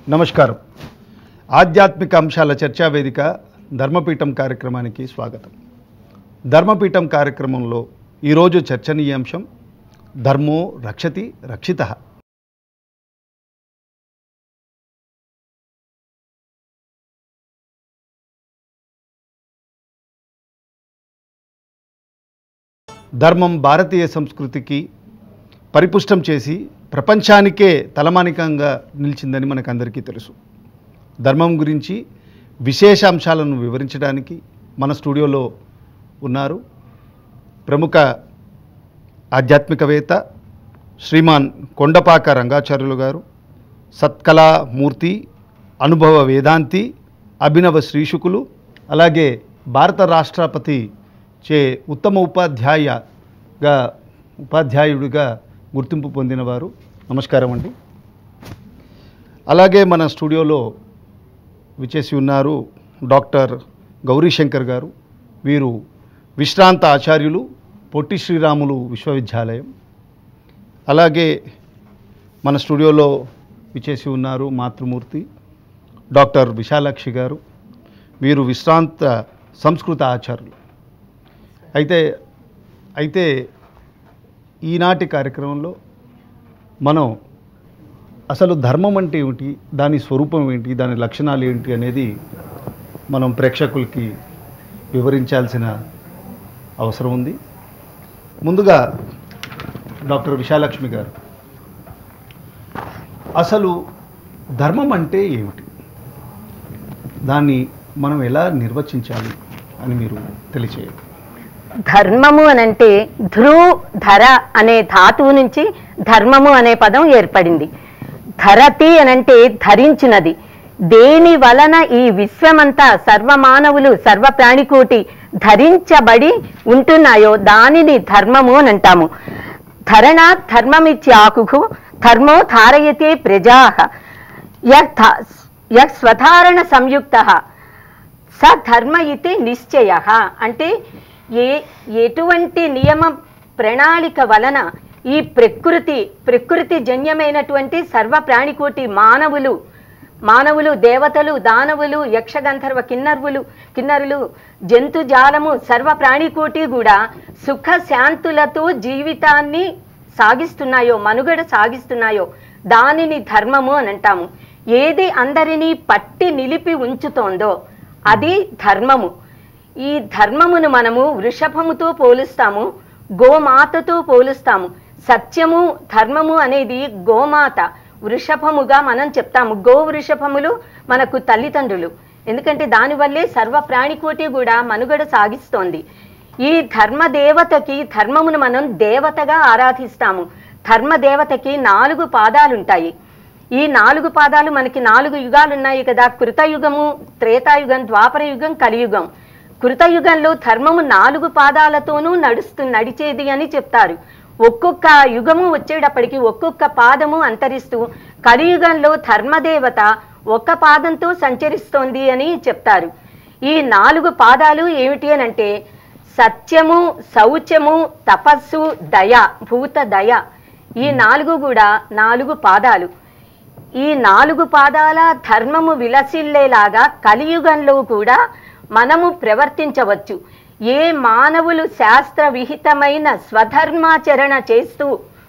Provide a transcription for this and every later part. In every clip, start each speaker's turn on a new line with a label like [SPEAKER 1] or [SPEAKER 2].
[SPEAKER 1] నమస్కారం ఆధ్యాత్మిక అంశాల చర్చా వేదిక ధర్మపీఠం కార్యక్రమానికి స్వాగతం ధర్మపీఠం కార్యక్రమంలో ఈరోజు చర్చనీయాంశం ధర్మో రక్షతి రక్షిత ధర్మం భారతీయ సంస్కృతికి పరిపుష్టం చేసి ప్రపంచానికే తలమానికంగా నిలిచిందని మనకందరికీ తెలుసు ధర్మం గురించి విశేష అంశాలను వివరించడానికి మన స్టూడియోలో ఉన్నారు ప్రముఖ ఆధ్యాత్మికవేత్త శ్రీమాన్ కొండపాక రంగాచార్యులు గారు సత్కళామూర్తి అనుభవ వేదాంతి అభినవ శ్రీశుకులు అలాగే భారత రాష్ట్రపతి చే ఉత్తమ ఉపాధ్యాయగా ఉపాధ్యాయుడిగా గుర్తింపు పొందినవారు నమస్కారం అండి అలాగే మన స్టూడియోలో విచేసి ఉన్నారు డాక్టర్ గౌరీశంకర్ గారు వీరు విశ్రాంత ఆచార్యులు పొట్టి శ్రీరాములు విశ్వవిద్యాలయం అలాగే మన స్టూడియోలో విచేసి ఉన్నారు మాతృమూర్తి డాక్టర్ విశాలాక్షి గారు వీరు విశ్రాంత సంస్కృత ఆచార్యులు అయితే అయితే ఈనాటి కార్యక్రమంలో మనం అసలు ధర్మం అంటే ఏమిటి దాని స్వరూపం ఏంటి దాని లక్షణాలు ఏంటి అనేది మనం ప్రేక్షకులకి వివరించాల్సిన అవసరం ఉంది ముందుగా డాక్టర్ విశాలక్ష్మి గారు అసలు ధర్మం అంటే ఏమిటి దాన్ని మనం ఎలా నిర్వచించాలి అని మీరు తెలియచేయాలి
[SPEAKER 2] ధర్మము అనంటే ధ్రు ధర అనే ధాతువు నుంచి ధర్మము అనే పదం ఏర్పడింది ధరతి అనంటే ధరించినది దేని వలన ఈ విశ్వమంతా సర్వమానవులు సర్వ ప్రాణికోటి ధరించబడి ఉంటున్నాయో దానిని ధర్మము అని అంటాము ధరణ ధర్మమిచ్చి ఆకుకు ధర్మో ధారయతే ప్రజా స్వధారణ సంయుక్త సధర్మ ఇది నిశ్చయ అంటే ఏ ఎటువంటి నియమ ప్రణాళిక వలన ఈ ప్రకృతి ప్రకృతి జన్యమైనటువంటి సర్వ ప్రాణికోటి మానవులు మానవులు దేవతలు దానవులు యక్షగంధర్వ కిన్నర్వులు కిన్నరులు జంతుజాలము సర్వ ప్రాణికోటి కూడా సుఖ శాంతులతో జీవితాన్ని సాగిస్తున్నాయో మనుగడ సాగిస్తున్నాయో దానిని ధర్మము అని అంటాము ఏది అందరినీ పట్టి నిలిపి ఉంచుతోందో అది ధర్మము ఈ ధర్మమును మనము వృషభముతో పోలుస్తాము గోమాతతో పోలుస్తాము సత్యము ధర్మము అనేది గోమాత వృషభముగా మనం చెప్తాము గో వృషభములు మనకు తల్లిదండ్రులు ఎందుకంటే దానివల్లే సర్వ ప్రాణికోటి కూడా మనుగడ సాగిస్తోంది ఈ ధర్మ దేవతకి ధర్మమును మనం దేవతగా ఆరాధిస్తాము ధర్మ దేవతకి నాలుగు పాదాలుంటాయి ఈ నాలుగు పాదాలు మనకి నాలుగు యుగాలు ఉన్నాయి కదా కృతయుగము త్రేతాయుగం ద్వాపర యుగం కలియుగం కృతయుగంలో ధర్మము నాలుగు పాదాలతోనూ నడుస్తూ నడిచేది అని చెప్తారు ఒక్కొక్క యుగము వచ్చేటప్పటికి ఒక్కొక్క పాదము అంతరిస్తూ కలియుగంలో ధర్మదేవత ఒక్క పాదంతో సంచరిస్తోంది అని చెప్తారు ఈ నాలుగు పాదాలు ఏమిటి అని అంటే సత్యము శౌచము తపస్సు దయ భూత దయ ఈ నాలుగు కూడా నాలుగు పాదాలు ఈ నాలుగు పాదాల ధర్మము విలసిల్లేలాగా కలియుగంలో కూడా మనము ప్రవర్తించవచ్చు ఏ మానవులు శాస్త్ర విహితమైన స్వధర్మాచరణ చేస్తూ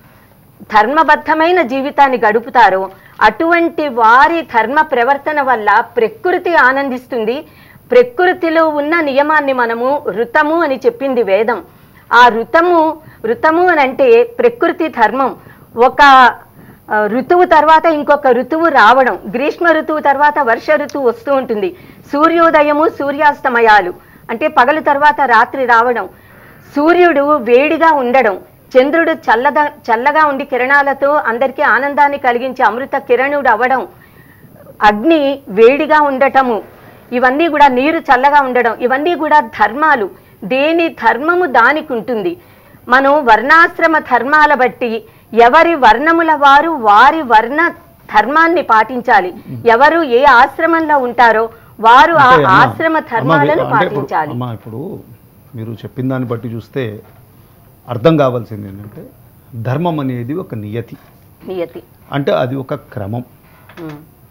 [SPEAKER 2] ధర్మబద్ధమైన జీవితాన్ని గడుపుతారో అటువంటి వారి ధర్మ ప్రవర్తన వల్ల ప్రకృతి ఆనందిస్తుంది ప్రకృతిలో ఉన్న నియమాన్ని మనము ఋతము అని చెప్పింది వేదం ఆ ఋతము ఋతము అని అంటే ప్రకృతి ధర్మం ఒక ఆ, ఋతువు తర్వాత ఇంకొక ఋతువు రావడం గ్రీష్మ ఋతువు తర్వాత వర్ష ఋతువు వస్తూ ఉంటుంది సూర్యోదయము సూర్యాస్తమయాలు అంటే పగలు తర్వాత రాత్రి రావడం సూర్యుడు వేడిగా ఉండడం చంద్రుడు చల్లద చల్లగా ఉండి కిరణాలతో అందరికీ ఆనందాన్ని కలిగించి అమృత కిరణుడు అవ్వడం అగ్ని వేడిగా ఉండటము ఇవన్నీ కూడా నీరు చల్లగా ఉండడం ఇవన్నీ కూడా ధర్మాలు దేని ధర్మము దానికి ఉంటుంది మనం వర్ణాశ్రమ ధర్మాల బట్టి ఎవరి వర్ణముల వారు వారి వర్ణ ధర్మాన్ని పాటించాలి ఎవరు ఏ ఆశ్రమంలో ఉంటారో వారు ఆ
[SPEAKER 1] అంటే అమ్మా,
[SPEAKER 2] ఆశ్రమ
[SPEAKER 1] అమ్మా,
[SPEAKER 2] ధర్మాలను
[SPEAKER 1] అంటే ఇప్పుడు-
[SPEAKER 2] పాటించాలి
[SPEAKER 1] అమ్మా ఇప్పుడు మీరు చెప్పిన దాన్ని బట్టి చూస్తే అర్థం కావాల్సింది ఏంటంటే ధర్మం అనేది ఒక నియతి
[SPEAKER 2] నియతి
[SPEAKER 1] అంటే అది ఒక క్రమం
[SPEAKER 2] ఉమ్,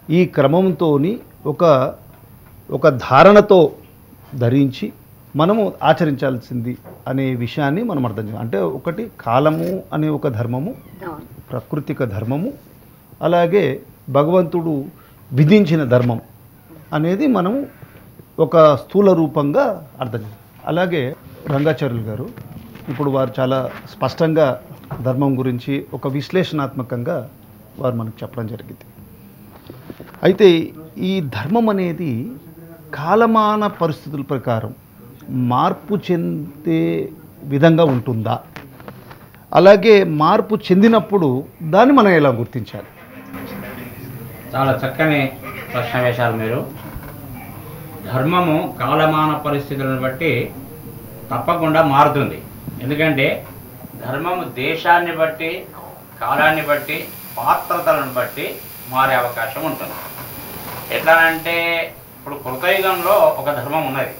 [SPEAKER 1] ఈ క్రమంతో ఒక ఒక ధారణతో ధరించి మనము ఆచరించాల్సింది అనే విషయాన్ని మనం అర్థం చేయాలి అంటే ఒకటి కాలము అనే ఒక ధర్మము
[SPEAKER 2] అవును
[SPEAKER 1] ప్రకృతిక ధర్మము అలాగే భగవంతుడు విధించిన ధర్మం అనేది మనము ఒక స్థూల రూపంగా అర్థం చేయాలి అలాగే రంగాచార్యులు గారు ఇప్పుడు వారు చాలా స్పష్టంగా ధర్మం గురించి ఒక విశ్లేషణాత్మకంగా వారు మనకు చెప్పడం జరిగింది అయితే ఈ ధర్మం అనేది కాలమాన పరిస్థితుల ప్రకారం మార్పు చెందే విధంగా ఉంటుందా అలాగే మార్పు చెందినప్పుడు దాన్ని మనం ఎలా గుర్తించాలి
[SPEAKER 3] చాలా చక్కని ప్రశ్న వేశారు మీరు ధర్మము కాలమాన పరిస్థితులను బట్టి తప్పకుండా మారుతుంది ఎందుకంటే ధర్మము దేశాన్ని బట్టి కాలాన్ని బట్టి పాత్రతలను బట్టి మారే అవకాశం ఉంటుంది ఎట్లా అంటే ఇప్పుడు కృతయుగంలో ఒక ధర్మం ఉన్నది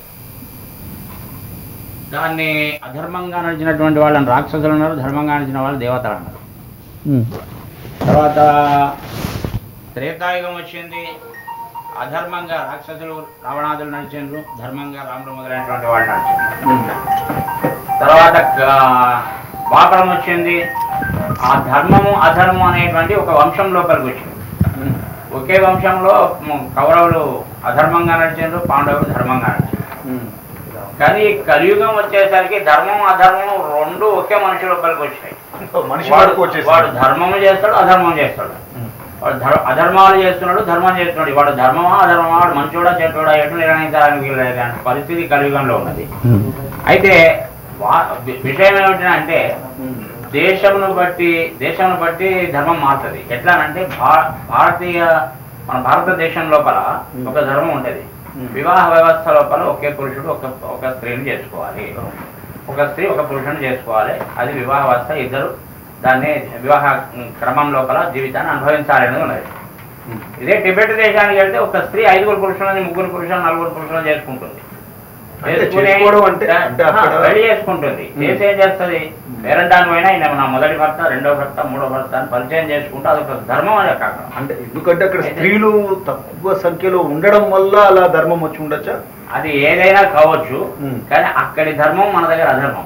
[SPEAKER 3] దాన్ని అధర్మంగా నడిచినటువంటి వాళ్ళని రాక్షసులు ఉన్నారు ధర్మంగా నడిచిన వాళ్ళు దేవతలు అన్నారు తర్వాత త్రేతాయుగం వచ్చింది అధర్మంగా రాక్షసులు రావణాదులు నడిచిండ్రు ధర్మంగా రాముడు మొదలైనటువంటి వాళ్ళు నడిచిండ్రు తర్వాత క- ద్వాపరం వచ్చింది ఆ ధర్మము అధర్మం అనేటువంటి ఒక వంశం లోపలికి వచ్చింది ఒకే వంశంలో మ్, కౌరవులు అధర్మంగా నడిచిండ్రు పాండవులు ధర్మంగా నడిచిండ్రు కానీ ఈ కలియుగం వచ్చేసరికి ధర్మం అధర్మం రెండు ఒకే మనిషి లోపలికి వచ్చినాయి
[SPEAKER 1] మనిషి
[SPEAKER 3] వాడు
[SPEAKER 1] వరకు వచ్చేసింది.
[SPEAKER 3] వాడు ధర్మము చేస్తాడు అధర్మం చేస్తాడు వాడు ధర్- అధర్మాలు చేస్తున్నాడు ధర్మం చేస్తున్నాడు వాడు ధర్మమా అధర్మమా వాడు మంచోడా చెడ్డోడా ఎటు నిర్ణయించాలని వీల్లేదు అనే పరిస్థితి కలియుగంలో ఉన్నది అయితే వా- వి- విషయం ఏమిటంటే దేశమును బట్టి దేశమును బట్టి ధర్మం మారుతుంది ఎట్లా అంటే భా భారతీయ మన భారతదేశం లోపల ఒక ధర్మం ఉంటుంది వివాహ వ్యవస్థ లోపల ఒకే పురుషుడు ఒక ఒక స్త్రీని చేసుకోవాలి ఒక స్త్రీ ఒక పురుషుని చేసుకోవాలి అది వివాహ వ్యవస్థ ఇద్దరు దాన్ని వివాహ క్రమం లోపల జీవితాన్ని అనుభవించాలి అనేది ఉన్నది ఇదే టిబెట్ దేశానికి వెళ్తే ఒక స్త్రీ ఐదుగురు పురుషులని ముగ్గురు పురుషులు నలుగురు చేసుకుంటుంది చేసుకుంటుంది
[SPEAKER 1] అంటే
[SPEAKER 3] చేసుకునే-
[SPEAKER 1] చేసుకోవడం అంటే- అంటే అక్కడ-
[SPEAKER 3] ఆ, పెళ్లి చేసుకుంటుంది చేసి ఏం చేస్తుంది పేరంటానికి పోయినా ఈయన నా మొదటి భర్త రెండో భర్త మూడో భర్త అని పరిచయం చేసుకుంటూ అదొక ధర్మం అని అక్కడ
[SPEAKER 1] అంటే ఎందుకంటే అక్కడ స్త్రీలు తక్కువ సంఖ్యలో ఉండడం వల్ల అలా ధర్మం వచ్చి ఉండొచ్చా
[SPEAKER 3] అది ఏదైనా కావచ్చు
[SPEAKER 1] ఉమ్.
[SPEAKER 3] కానీ అక్కడి ధర్మం మన దగ్గర అధర్మం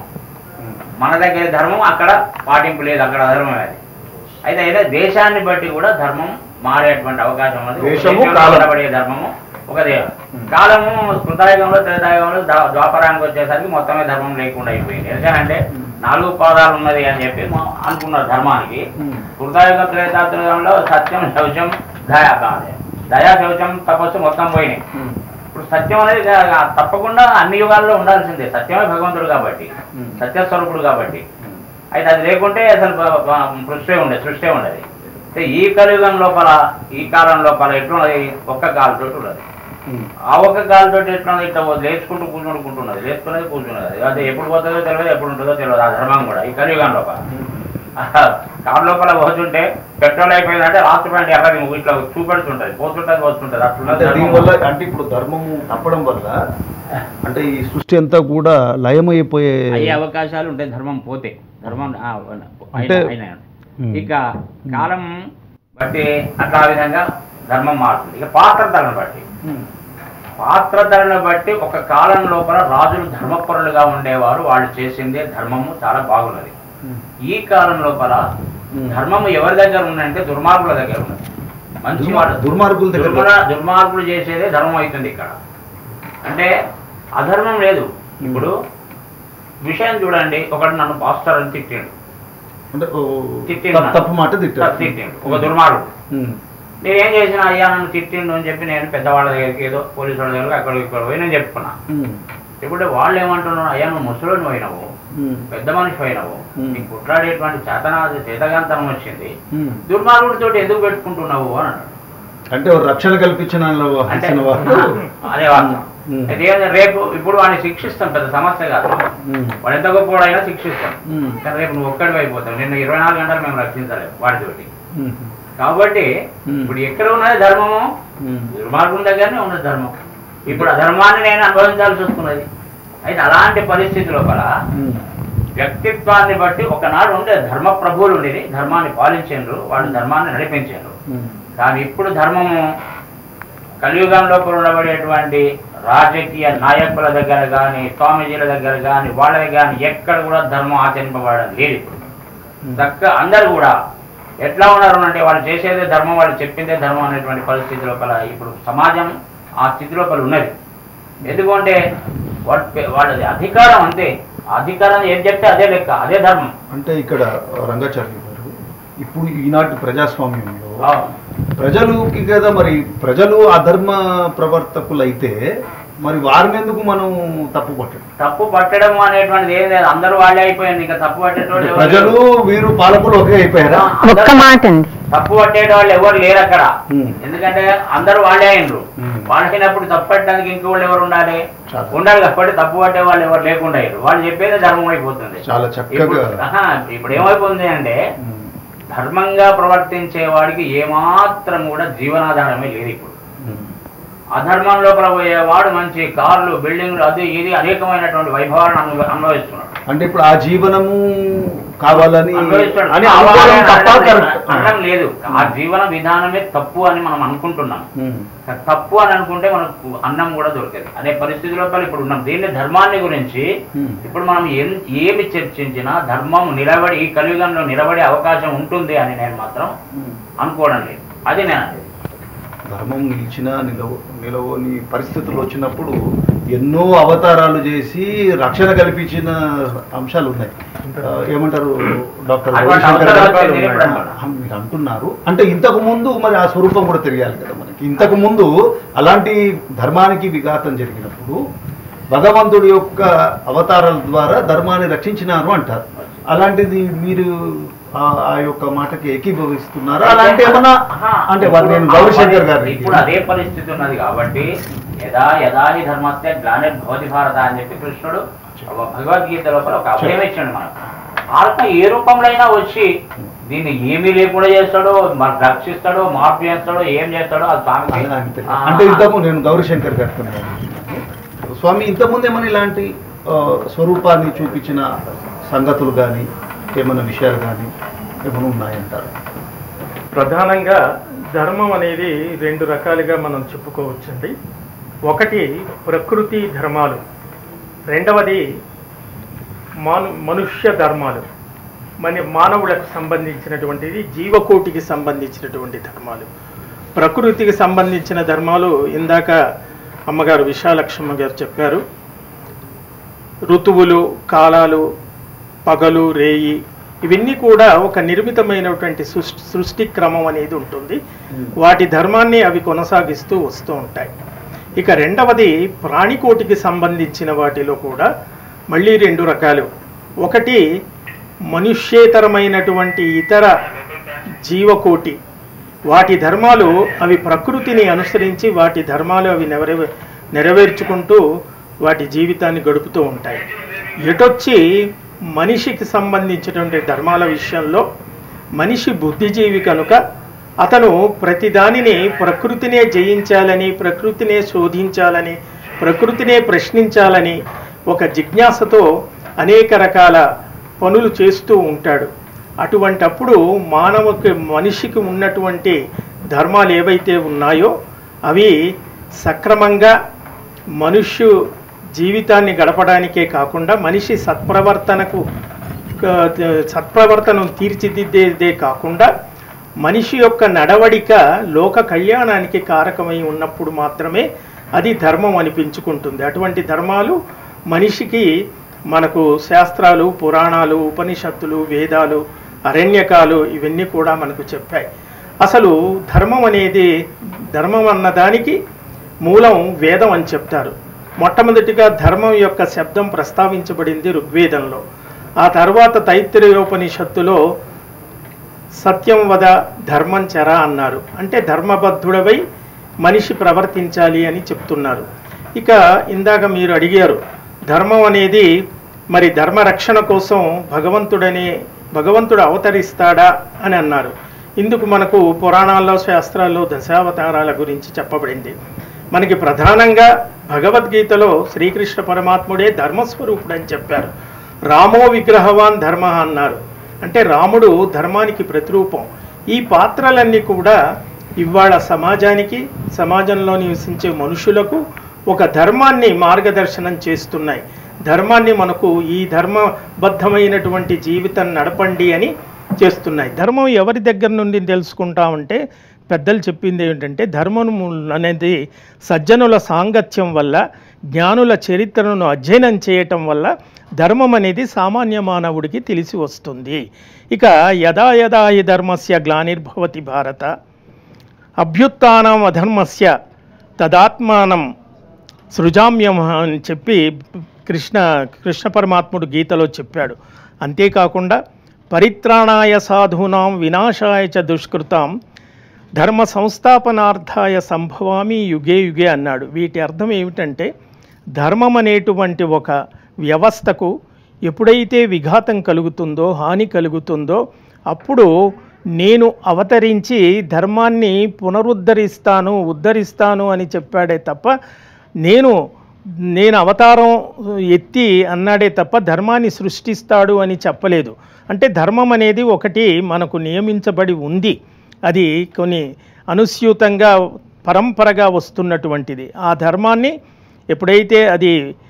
[SPEAKER 3] మన దగ్గర ధర్మం అక్కడ పాటింపు లేదు అక్కడ అధర్మం అది అయితే అయితే దేశాన్ని బట్టి కూడా ధర్మం మారేటువంటి అవకాశం ఉన్నది ఒక
[SPEAKER 1] దేశము,
[SPEAKER 3] దేశంలో
[SPEAKER 1] కాలం.
[SPEAKER 3] ఉండబడే ధర్మము ఒక దేవం
[SPEAKER 1] ఉమ్.
[SPEAKER 3] కాలము కృతయుగంలో త్రేతాయుగంలో దా- ద్వాపరానికి వచ్చేసరికి మొత్తమే ధర్మం లేకుండా అయిపోయింది ఎందుకంటే నాలుగు పాదాలు ఉన్నది అని చెప్పి మా- అనుకున్నారు ధర్మానికి
[SPEAKER 1] ఉమ్.
[SPEAKER 3] కృతయుగ త్రేతాయుగంలో సత్యం శౌచం దయా కాదు దయా శౌచం తపస్సు మొత్తం పోయినాయి ఇప్పుడు సత్యం అనేది గా- తప్పకుండా అన్ని యుగాల్లో ఉండాల్సిందే సత్యమే భగవంతుడు కాబట్టి
[SPEAKER 1] Hmm.
[SPEAKER 3] సత్యస్వరూపుడు కాబట్టి అయితే అది లేకుంటే అసలు బ- బ- సృష్టి ఉండదు సృష్టి ఉండదు అయితే ఈ కలియుగం లోపల ఈ కాలం లోపల ఎట్లున్నది ఒక్క గాలితోటి ఉన్నది ఆ ఒక్క గాలితోటి ఎట్లున్నది ఇట్లా లేచుకుంటూ కూర్చుంటున్నది లేచుకున్నది కూర్చున్నది అది ఎప్పుడు పోతుందో తెలియదు ఎప్పుడు ఉంటుందో తెలియదు ఆ ధర్మం కూడా ఈ కలియుగం లోపల కారు లోపల పోతుంటే పెట్రోల్ అయిపోయిందంటే లాస్ట్ పాయింట్ ఎక్కడికి ఇట్లా చూపెడుతుంటది పోతుంటది వస్తుంటది
[SPEAKER 1] అంటే
[SPEAKER 3] అట్లా
[SPEAKER 1] దీనివల్ల అంటే ఇప్పుడు ధర్మము తప్పడం వల్ల అంటే ఈ సృష్టి అంతా కూడా లయమైపోయే
[SPEAKER 3] అయ్యే అవకాశాలు ఉంటాయి ధర్మం పోతే ధర్మం ఆ,
[SPEAKER 1] అంటే-
[SPEAKER 3] అయినా- అయినా.
[SPEAKER 1] ఉమ్.
[SPEAKER 3] ఇక కాలం బట్టి అట్లా ఆ విధంగా ధర్మం మారుతుంది ఇక పాత్రతలను బట్టి
[SPEAKER 1] ఉమ్.
[SPEAKER 3] పాత్రతలను బట్టి ఒక కాలం లోపల రాజులు ధర్మపరులుగా ఉండేవారు వాళ్ళు చేసిందే ధర్మము చాలా బాగున్నది
[SPEAKER 1] ఉమ్.
[SPEAKER 3] ఈ కాలం లోపల
[SPEAKER 1] ఉమ్.
[SPEAKER 3] ధర్మము ఎవరి దగ్గర ఉందంటే దుర్మార్గుల దగ్గర ఉన్నది మంచి
[SPEAKER 1] దుర్మా-
[SPEAKER 3] వాళ్ళు
[SPEAKER 1] దుర్మార్గుల దగ్గర
[SPEAKER 3] దుర్మర- దుర్మార్గులు చేసేదే ధర్మం అవుతుంది ఇక్కడ అంటే అధర్మం లేదు ఇప్పుడు విషయం చూడండి ఒకటి నన్ను పాస్టర్ అని తిట్టిండు
[SPEAKER 1] అంటే ఓ,
[SPEAKER 3] తిట్టిండు
[SPEAKER 1] తప్పు- తప్పు మాట తిట్టారు
[SPEAKER 3] తిట్టిండు ఒక దుర్మార్గుడు
[SPEAKER 1] ఉమ్.
[SPEAKER 3] నేనేం చేసిన అయ్యా నన్ను తిట్టిండు అని చెప్పి నేను పెద్దవాళ్ళ దగ్గరికి ఏదో పోలీసు వాళ్ళ దగ్గరికి అక్కడ ఇక్కడ పోయి నేను చెప్పుకున్నా
[SPEAKER 1] ఉమ్.
[SPEAKER 3] ఇప్పుడు వాళ్ళు ఏమంటున్నారు అయ్యా నువ్వు ముసలోని పోయినావు
[SPEAKER 1] ఉమ్.
[SPEAKER 3] పెద్ద మనిషి పోయినావు
[SPEAKER 1] Hmm.
[SPEAKER 3] నీకు కుట్రాడేటువంటి చేతనాది చేతగాంతనం వచ్చింది
[SPEAKER 1] ఉమ్.
[SPEAKER 3] దుర్మార్గుడితో ఎందుకు పెట్టుకుంటున్నావు అని అన్నాడు
[SPEAKER 1] అంటే ఓ రక్షణ కల్పించిన
[SPEAKER 3] అంటే
[SPEAKER 1] హసిన వారు
[SPEAKER 3] అదే వాస్తవం
[SPEAKER 1] ఉమ్.
[SPEAKER 3] అయితే ఏంటంటే రేపు ఇప్పుడు వాడిని శిక్షిస్తాం పెద్ద సమస్య కాదు
[SPEAKER 1] ఉమ్.
[SPEAKER 3] వాడు ఎంత గొప్పవాడైనా శిక్షిస్తాం
[SPEAKER 1] ఉమ్.
[SPEAKER 3] కానీ రేపు నువ్వు ఒక్కడివి అయిపోతావు నిన్ను ఇరవై నాలుగు గంటలు మేము రక్షించలేము వాడితోటి
[SPEAKER 1] ఉమ్.
[SPEAKER 3] కాబట్టి
[SPEAKER 1] Hmm.
[SPEAKER 3] ఇప్పుడు ఎక్కడ ఉన్నది ధర్మము
[SPEAKER 1] ఉమ్.
[SPEAKER 3] దుర్మార్గం దగ్గరనే ఉన్నది ధర్మం ఇప్పుడు అధర్మాన్ని నేను అనుభవించాల్సి వస్తున్నది అయితే అలాంటి పరిస్థితి లోపల
[SPEAKER 1] ఉమ్.
[SPEAKER 3] వ్యక్తిత్వాన్ని బట్టి ఒకనాడు ఉండే ధర్మ ప్రభువులు ఉండేది ధర్మాన్ని పాలించారు వాళ్ళు ధర్మాన్ని నడిపించారు
[SPEAKER 1] ఉమ్.
[SPEAKER 3] కానీ ఇప్పుడు ధర్మము కలియుగంలో ఉండబడేటువంటి రాజకీయ నాయకుల దగ్గర కానీ స్వామీజీల దగ్గర కానీ వాళ్ళ దగ్గర కానీ ఎక్కడ కూడా ధర్మం ఆచరింపబడడం లేదు ఇప్పుడు దక్క అందరు కూడా ఎట్లా ఉన్నారు అంటే వాళ్ళు చేసేదే ధర్మం వాళ్ళు చెప్పిందే ధర్మం అనేటువంటి పరిస్థితి లోపల ఇప్పుడు సమాజం ఆ స్థితి లోపల ఉన్నది ఎందుకంటే వాళ్ళ వాళ్ళది అధికారం అంతే అధికారం ఏం చెప్తే అదే లెక్క అదే ధర్మం
[SPEAKER 1] అంటే ఇక్కడ రంగాచార్య గారు ఇప్పుడు ఈనాటి ప్రజాస్వామ్యంలో
[SPEAKER 3] అవును.
[SPEAKER 1] ప్రజలుకి కదా మరి ప్రజలు అధర్మ ప్రవర్తకులు అయితే మరి వారిని ఎందుకు మనం తప్పు పట్టడం
[SPEAKER 3] తప్పు పట్టడం అనేటువంటిది ఏం లేదు అందరూ వాళ్ళే అయిపోయింది ఇంకా తప్పు పట్టేటోళ్ళు ఎవరు
[SPEAKER 1] ప్రజలు
[SPEAKER 3] లేరు.
[SPEAKER 1] వీరు పాలకులు ఒకే అయిపోయారా
[SPEAKER 3] అందరూ
[SPEAKER 2] ఒక్క మాట అండి
[SPEAKER 3] తప్పు పట్టేటి వాళ్ళు ఎవరు లేరు అక్కడ
[SPEAKER 1] ఉమ్.
[SPEAKER 3] ఎందుకంటే అందరూ వాళ్ళే అయినరు
[SPEAKER 1] ఉమ్.
[SPEAKER 3] వాళ్ళైనప్పుడు తప్పు పట్టడానికి ఇంకోళ్ళు ఎవరు ఉండాలి
[SPEAKER 1] చాలా.
[SPEAKER 3] ఉండాలి కాబట్టి తప్పు పట్టే వాళ్ళు ఎవరు లేకుండా అయ్యారు వాళ్ళు చెప్పేదే ధర్మం అయిపోతుంది
[SPEAKER 1] చాలా చక్కగా
[SPEAKER 3] ఇప్పుడు ఆహా, ఇప్పుడు ఏమైపోతుంది అంటే
[SPEAKER 1] ఉమ్.
[SPEAKER 3] ధర్మంగా ప్రవర్తించే వాడికి ఏమాత్రం కూడా జీవనాధారమే లేదు ఇప్పుడు
[SPEAKER 1] ఉమ్.
[SPEAKER 3] అధర్మం లోపల పోయేవాడు మంచి కార్లు బిల్డింగ్లు అది ఇది అనేకమైనటువంటి వైభవాలను అను- అనుభవిస్తున్నాడు
[SPEAKER 1] అంటే ఇప్పుడు ఆ జీవనము కావాలని
[SPEAKER 3] అనుభవిస్తున్నాడు.
[SPEAKER 1] అని
[SPEAKER 3] కావాలని
[SPEAKER 1] అనుకోవడం తప్ప
[SPEAKER 3] అనడం-
[SPEAKER 1] కరెక్ట్
[SPEAKER 3] అనడం లేదు ఆ జీవన విధానమే తప్పు అని మనం అనుకుంటున్నాం
[SPEAKER 1] ఉమ్.
[SPEAKER 3] తప్పు అని అనుకుంటే మనకు అన్నం కూడా దొరకదు అనే పరిస్థితి లోపల ఇప్పుడు ఉన్నాం దీన్ని ధర్మాన్ని గురించి
[SPEAKER 1] Hmm.
[SPEAKER 3] ఇప్పుడు మనం ఏం- ఏమి చర్చించినా ధర్మం నిలబడి ఈ కలియుగంలో నిలబడే అవకాశం ఉంటుంది అని నేను మాత్రం
[SPEAKER 1] ఉమ్.
[SPEAKER 3] అనుకోవడం లేదు అది నేను అనేది
[SPEAKER 1] ధర్మం నిలిచిన నిలవ నిలవని పరిస్థితులు వచ్చినప్పుడు ఎన్నో అవతారాలు చేసి రక్షణ కల్పించిన అంశాలు ఉన్నాయి ఆ, ఏమంటారు డాక్టర్
[SPEAKER 3] అటువంటి
[SPEAKER 1] రవిశంకర్ గారు?
[SPEAKER 3] అవతారాలు నేను ఎప్పుడు అన్నాను?
[SPEAKER 1] ఆ, మీరు అంటున్నారు అంటే ఇంతకు ముందు మరి ఆ స్వరూపం కూడా తెలియాలి కదా మనకి ఇంతకు ముందు అలాంటి ధర్మానికి విఘాతం జరిగినప్పుడు భగవంతుడి యొక్క అవతారాల ద్వారా ధర్మాన్ని రక్షించినారు అంటారు అలాంటిది మీరు ఆ- ఆ యొక్క మాటకి ఏకీభవిస్తున్నారా అలాంటి ఏమన్నా
[SPEAKER 3] ఆహా,
[SPEAKER 1] అంటే వారు నేను
[SPEAKER 3] ఇప్పుడు
[SPEAKER 1] గౌరీశంకర్ గారు
[SPEAKER 3] ఇప్పుడు అదే పరిస్థితి ఉన్నది కాబట్టి యదా యదాని ధర్మస్తే గ్లానిర్ భవతి భారత అని చెప్పి కృష్ణుడు ఒక భగవద్గీత లోపల ఒక అభయం ఇచ్చాడు మనకు ఆత్మ ఏ రూపంలో అయినా వచ్చి దీన్ని ఏమీ లేకుండా చేస్తాడో మనకు రక్షిస్తాడో మార్పు చేస్తాడో ఏం చేస్తాడో అది స్వామికి
[SPEAKER 1] అలా అంటే
[SPEAKER 3] ఆ,
[SPEAKER 1] అంటే ఇంతకు నేను గౌరీశంకర్ గారితో స్వామి ఇంతకుముందు ఏమైనా ఇలాంటి ఆ, స్వరూపాన్ని చూపించిన సంగతులు కానీ ఏమైనా విషయాలు కానీ ఏమైనా ఉన్నాయంటారు
[SPEAKER 4] ప్రధానంగా ధర్మం అనేది రెండు రకాలుగా మనం చెప్పుకోవచ్చండి ఒకటి ప్రకృతి ధర్మాలు రెండవది మాను మనుష్య ధర్మాలు మన మానవులకు సంబంధించినటువంటిది జీవకోటికి సంబంధించినటువంటి ధర్మాలు ప్రకృతికి సంబంధించిన ధర్మాలు ఇందాక అమ్మగారు విశాలక్ష్మ గారు చెప్పారు ఋతువులు కాలాలు పగలు రేయి ఇవన్నీ కూడా ఒక నిర్మితమైనటువంటి సృష్టి సృష్టి క్రమం అనేది ఉంటుంది వాటి ధర్మాన్ని అవి కొనసాగిస్తూ వస్తూ ఉంటాయి ఇక రెండవది ప్రాణికోటికి సంబంధించిన వాటిలో కూడా మళ్ళీ రెండు రకాలు ఒకటి మనుష్యేతరమైనటువంటి ఇతర జీవకోటి వాటి ధర్మాలు అవి ప్రకృతిని అనుసరించి వాటి ధర్మాలు అవి నెరవే నెరవేర్చుకుంటూ వాటి జీవితాన్ని గడుపుతూ ఉంటాయి ఎటొచ్చి మనిషికి సంబంధించినటువంటి ధర్మాల విషయంలో మనిషి బుద్ధిజీవి కనుక అతను ప్రతిదానిని ప్రకృతినే జయించాలని ప్రకృతినే శోధించాలని ప్రకృతినే ప్రశ్నించాలని ఒక జిజ్ఞాసతో అనేక రకాల పనులు చేస్తూ ఉంటాడు అటువంటప్పుడు మానవకి మనిషికి ఉన్నటువంటి ధర్మాలు ఏవైతే ఉన్నాయో అవి సక్రమంగా మనుష్యు జీవితాన్ని గడపడానికే కాకుండా మనిషి సత్ప్రవర్తనకు క- సత్ప్రవర్తనం తీర్చిదిద్దేదే కాకుండా మనిషి యొక్క నడవడిక లోక కళ్యాణానికి కారకమై ఉన్నప్పుడు మాత్రమే అది ధర్మం అనిపించుకుంటుంది అటువంటి ధర్మాలు మనిషికి మనకు శాస్త్రాలు పురాణాలు ఉపనిషత్తులు వేదాలు అరణ్యకాలు ఇవన్నీ కూడా మనకు చెప్పాయి అసలు ధర్మం అనేది ధర్మం అన్న దానికి మూలం వేదం అని చెప్తారు మొట్టమొదటిగా ధర్మం యొక్క శబ్దం ప్రస్తావించబడింది ఋగ్వేదంలో ఆ తర్వాత తైత్తిరయోపనిషత్తులో సత్యం వద ధర్మం చెర అన్నారు అంటే ధర్మబద్ధుడవై మనిషి ప్రవర్తించాలి అని చెప్తున్నారు ఇక ఇందాక మీరు అడిగారు ధర్మం అనేది మరి ధర్మ రక్షణ కోసం భగవంతుడనే భగవంతుడు అవతరిస్తాడా అని అన్నారు ఇందుకు మనకు పురాణాల్లో శాస్త్రాల్లో దశావతారాల గురించి చెప్పబడింది మనకి ప్రధానంగా భగవద్గీతలో శ్రీకృష్ణ పరమాత్ముడే ధర్మస్వరూపుడు అని చెప్పారు రామో విగ్రహవాన్ ధర్మ అన్నారు అంటే రాముడు ధర్మానికి ప్రతిరూపం ఈ పాత్రలన్నీ కూడా ఇవాళ సమాజానికి సమాజంలో నివసించే మనుషులకు ఒక ధర్మాన్ని మార్గదర్శనం చేస్తున్నాయి ధర్మాన్ని మనకు ఈ ధర్మబద్ధమైనటువంటి జీవితం నడపండి అని చేస్తున్నాయి ధర్మం ఎవరి దగ్గర నుండి తెలుసుకుంటామంటే పెద్దలు చెప్పింది ఏంటంటే ధర్మం అనేది సజ్జనుల సాంగత్యం వల్ల జ్ఞానుల చరిత్రను అధ్యయనం చేయటం వల్ల ధర్మం అనేది సామాన్య మానవుడికి తెలిసి వస్తుంది ఇక యదా యదా ఈ ధర్మస్య గ్లానిర్భవతి భారత అభ్యుత్నం అధర్మస్య తదాత్మానం సృజామ్యం అని చెప్పి కృష్ణ కృష్ణ పరమాత్ముడు గీతలో చెప్పాడు అంతేకాకుండా పరిత్రాణాయ సాధూనాం వినాశాయ చ దుష్కృతాం ధర్మ సంస్థాపనార్థాయ సంభవామి యుగే యుగే అన్నాడు వీటి అర్థం ఏమిటంటే ధర్మం అనేటువంటి ఒక వ్యవస్థకు ఎప్పుడైతే విఘాతం కలుగుతుందో హాని కలుగుతుందో అప్పుడు నేను అవతరించి ధర్మాన్ని పునరుద్ధరిస్తాను ఉద్ధరిస్తాను అని చెప్పాడే తప్ప నేను నేను అవతారం ఎత్తి అన్నాడే తప్ప ధర్మాన్ని సృష్టిస్తాడు అని చెప్పలేదు అంటే ధర్మం అనేది ఒకటి మనకు నియమించబడి ఉంది అది కొన్ని అనుస్యూతంగా పరంపరగా వస్తున్నటువంటిది ఆ ధర్మాన్ని ఎప్పుడైతే అది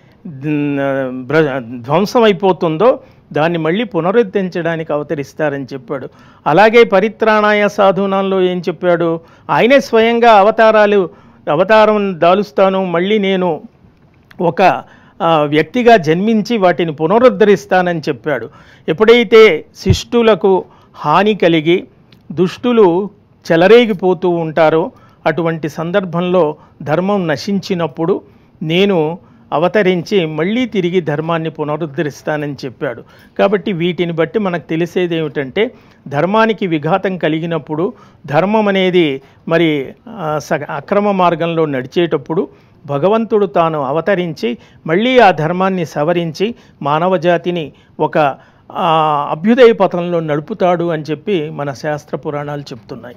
[SPEAKER 4] మ్, భ్ర- ధ్వంసం అయిపోతుందో దాన్ని మళ్ళీ పునరుద్ధరించడానికి అవతరిస్తారని చెప్పాడు అలాగే పరిత్రాణాయ సాధునాల్లో ఏం చెప్పాడు ఆయనే స్వయంగా అవతారాలు అవతారం దాలుస్తాను మళ్ళీ నేను ఒక ఆ, వ్యక్తిగా జన్మించి వాటిని పునరుద్ధరిస్తానని చెప్పాడు ఎప్పుడైతే శిష్టులకు హాని కలిగి దుష్టులు చెలరేగిపోతూ ఉంటారో అటువంటి సందర్భంలో ధర్మం నశించినప్పుడు నేను అవతరించి మళ్ళీ తిరిగి ధర్మాన్ని పునరుద్ధరిస్తానని చెప్పాడు కాబట్టి వీటిని బట్టి మనకు తెలిసేది ఏమిటంటే ధర్మానికి విఘాతం కలిగినప్పుడు ధర్మం అనేది మరి ఆ, సగ అక్రమ మార్గంలో నడిచేటప్పుడు భగవంతుడు తాను అవతరించి మళ్ళీ ఆ ధర్మాన్ని సవరించి మానవ జాతిని ఒక ఆ, అభ్యుదయ పథంలో నడుపుతాడు అని చెప్పి మన శాస్త్ర పురాణాలు చెప్తున్నాయి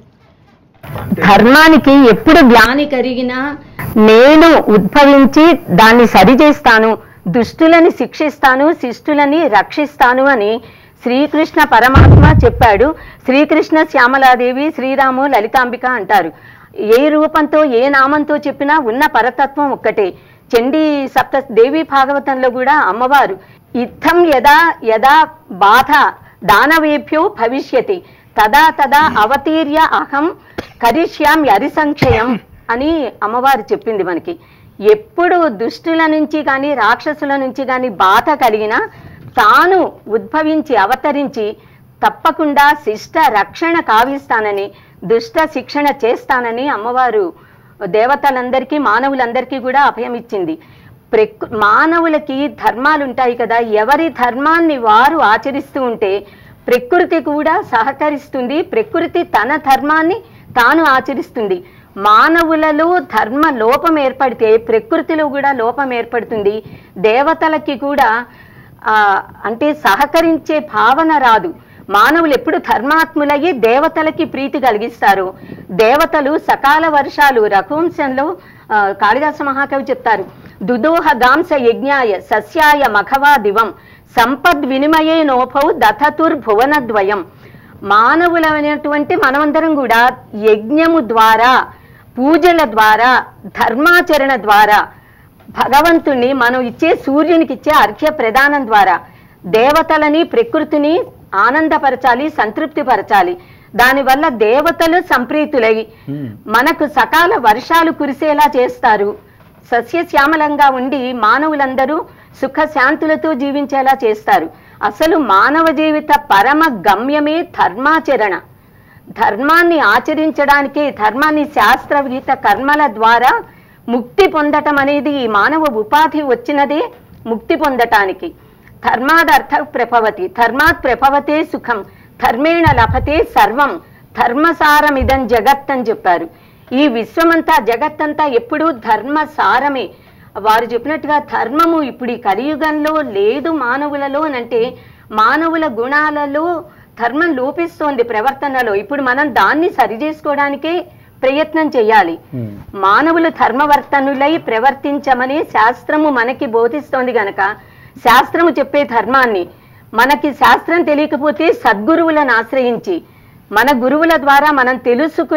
[SPEAKER 2] ధర్మానికి ఎప్పుడు గ్లాని కలిగినా నేను ఉద్భవించి దాన్ని సరిచేస్తాను దుష్టులని శిక్షిస్తాను శిష్టులని రక్షిస్తాను అని శ్రీకృష్ణ పరమాత్మ చెప్పాడు శ్రీకృష్ణ శ్యామలాదేవి శ్రీరాము లలితాంబిక అంటారు ఏ రూపంతో ఏ నామంతో చెప్పినా ఉన్న పరతత్వం ఒక్కటే చండీ సప్త దేవి భాగవతంలో కూడా అమ్మవారు ఇత్థం యదా యదా బాధ దానవేభ్యో భవిష్యతి తదా తదా అవతీర్య అహం కరిష్యాం అరిసంక్షయం అని అమ్మవారు చెప్పింది మనకి ఎప్పుడు దుష్టుల నుంచి కానీ రాక్షసుల నుంచి కానీ బాధ కలిగినా తాను ఉద్భవించి అవతరించి తప్పకుండా శిష్ట రక్షణ కావిస్తానని దుష్ట శిక్షణ చేస్తానని అమ్మవారు దేవతలందరికీ మానవులందరికీ కూడా అభయం ఇచ్చింది ప్రకృ మానవులకి ధర్మాలు ఉంటాయి కదా ఎవరి ధర్మాన్ని వారు ఆచరిస్తూ ఉంటే ప్రకృతి కూడా సహకరిస్తుంది ప్రకృతి తన ధర్మాన్ని తాను ఆచరిస్తుంది మానవులలో ధర్మ లోపం ఏర్పడితే ప్రకృతిలో కూడా లోపం ఏర్పడుతుంది దేవతలకి కూడా ఆ, అంటే సహకరించే భావన రాదు మానవులు ఎప్పుడు ధర్మాత్ములయ్యి దేవతలకి ప్రీతి కలిగిస్తారు దేవతలు సకాల వర్షాలు రఘువంశంలో ఆ, కాళిదాస మహాకవి చెప్తారు దుదోహ గాంస యజ్ఞాయ సస్యాయ మఖవా దివం సంపద్ వినిమయే నోభౌ దథతుర్భువనద్వయం మానవులమైనటువంటి మనమందరం కూడా యజ్ఞము ద్వారా పూజల ద్వారా ధర్మాచరణ ద్వారా భగవంతుణ్ణి మనం ఇచ్చే సూర్యునికి ఇచ్చే అర్ఘ్య ప్రదానం ద్వారా దేవతలని ప్రకృతిని ఆనందపరచాలి సంతృప్తిపరచాలి దానివల్ల దేవతలు సంప్రీతులై మనకు సకాల వర్షాలు కురిసేలా చేస్తారు సస్యశ్యామలంగా ఉండి మానవులందరూ సుఖ శాంతులతో జీవించేలా చేస్తారు అసలు మానవ జీవిత పరమ గమ్యమే ధర్మాచరణ ధర్మాన్ని ఆచరించడానికి ధర్మాన్ని శాస్త్రవిహిత కర్మల ద్వారా ముక్తి పొందటం అనేది ఈ మానవ ఉపాధి వచ్చినదే ముక్తి పొందటానికి ధర్మాదర్థ ప్రభవతి ధర్మాత్ ప్రభవతే సుఖం ధర్మేణ లభతే సర్వం ధర్మసారమిదం జగత్ అని చెప్పారు ఈ విశ్వమంతా జగత్తంతా ఎప్పుడూ ధర్మసారమే వారు చెప్పినట్టుగా ధర్మము ఇప్పుడు ఈ కలియుగంలో లేదు మానవులలో అని అంటే మానవుల గుణాలలో ధర్మం లోపిస్తోంది ప్రవర్తనలో ఇప్పుడు మనం దాన్ని సరిచేసుకోవడానికే ప్రయత్నం చేయాలి మానవులు ధర్మవర్తనులై ప్రవర్తించమని శాస్త్రము మనకి బోధిస్తోంది గనక శాస్త్రము చెప్పే ధర్మాన్ని మనకి శాస్త్రం తెలియకపోతే సద్గురువులను ఆశ్రయించి మన గురువుల ద్వారా మనం తెలుసుకుని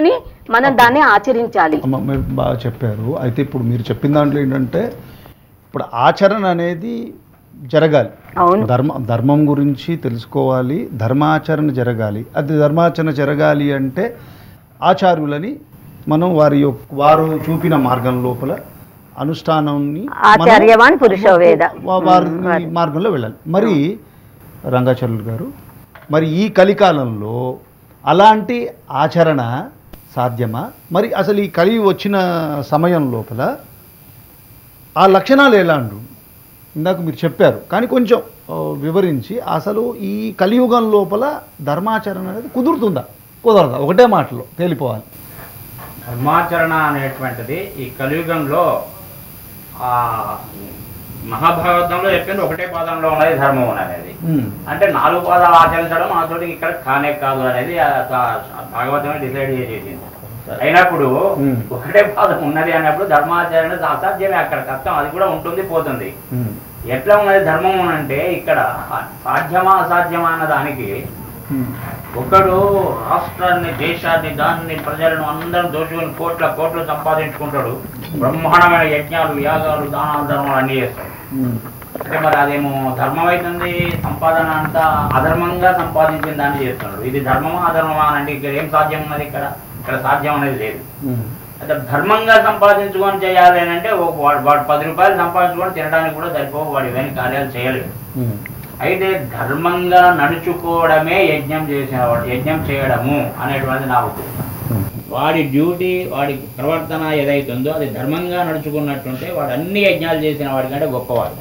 [SPEAKER 2] మనం దాన్ని ఆచరించాలి
[SPEAKER 1] అమ్మ మీరు బాగా చెప్పారు అయితే ఇప్పుడు మీరు చెప్పిన దాంట్లో ఏంటంటే ఇప్పుడు ఆచరణ అనేది జరగాలి
[SPEAKER 2] అవును
[SPEAKER 1] ధర్మ ధర్మం గురించి తెలుసుకోవాలి ధర్మాచరణ జరగాలి అది ధర్మాచరణ జరగాలి అంటే ఆచార్యులని మనం వారి యొక్క వారు చూపిన మార్గం లోపల అనుష్ఠానాన్ని మనం
[SPEAKER 2] ఆచార్యవాన్ పురుషో వేద.
[SPEAKER 1] వా- వారి
[SPEAKER 2] వారి.
[SPEAKER 1] మార్గంలో వెళ్ళాలి మరి రంగాచార్యులు గారు మరి ఈ కలికాలంలో అలాంటి ఆచరణ సాధ్యమా మరి అసలు ఈ కలి వచ్చిన సమయం లోపల ఆ లక్షణాలు ఎలా అండు ఇందాక మీరు చెప్పారు కానీ కొంచెం ఆ, వివరించి అసలు ఈ కలియుగం లోపల ధర్మాచరణ అనేది కుదురుతుందా కుదరదా ఒకటే మాటలో తేలిపోవాలి
[SPEAKER 3] ధర్మాచరణ అనేటువంటిది ఈ కలియుగంలో ఆ మహాభారతంలో చెప్పింది ఒకటే పాదంలో ఉన్నది ధర్మం అనేది
[SPEAKER 1] ఉమ్,
[SPEAKER 3] అంటే నాలుగు పాదాలు ఆచరించడం మనతోటి ఇక్కడ కానే కాదు అనేది ఆ ఆ- భాగవతమే డిసైడ్ చేసేసింది అయినప్పుడు
[SPEAKER 1] Hmm.
[SPEAKER 3] ఒకటే పాదం ఉన్నది అన్నప్పుడు ధర్మాచరణ అసాధ్యమే అక్కడ కష్టం అది కూడా ఉంటుంది పోతుంది
[SPEAKER 1] ఉమ్,
[SPEAKER 3] ఎట్లా ఉన్నది ధర్మం అంటే ఇక్కడ సాధ్యమా అసాధ్యమా అన్న దానికి
[SPEAKER 1] ఉమ్,
[SPEAKER 3] ఒకడు రాష్ట్రాన్ని దేశాన్ని దాన్ని ప్రజలను అందరం దోచుకొని కోట్ల కోట్లు సంపాదించుకుంటాడు బ్రహ్మాండమైన యజ్ఞాలు యాగాలు దానాలు ధర్మాలు అన్ని చేస్తాడు
[SPEAKER 1] ఉమ్,
[SPEAKER 3] అంటే మరి అదేమో ధర్మం అవుతుంది సంపాదన అంతా అధర్మంగా సంపాదించిన దాన్ని చేస్తున్నాడు ఇది ధర్మమా అధర్మమా అని అంటే ఇక్కడ ఏం సాధ్యం ఉన్నది ఇక్కడ ఇక్కడ సాధ్యం అనేది లేదు
[SPEAKER 1] ఉమ్,
[SPEAKER 3] అంటే ధర్మంగా సంపాదించుకొని చేయాలి అని అంటే ఒక వాడు వాడు పది రూపాయలు సంపాదించుకొని తినడానికి కూడా సరిపోవు వాడు ఇవన్నీ కార్యాలు చేయలేడు
[SPEAKER 1] ఉమ్,
[SPEAKER 3] అయితే ధర్మంగా నడుచుకోవడమే యజ్ఞం చేసేవాడు యజ్ఞం చేయడము అనేటువంటిది నా ఉద్దేశం
[SPEAKER 1] ఉమ్,
[SPEAKER 3] వాడి డ్యూటీ వాడి ప్రవర్తన ఏదైతుందో అది ధర్మంగా నడుచుకున్నట్టుంటే వాడు అన్ని యజ్ఞాలు చేసిన వాడికంటే గొప్పవాడు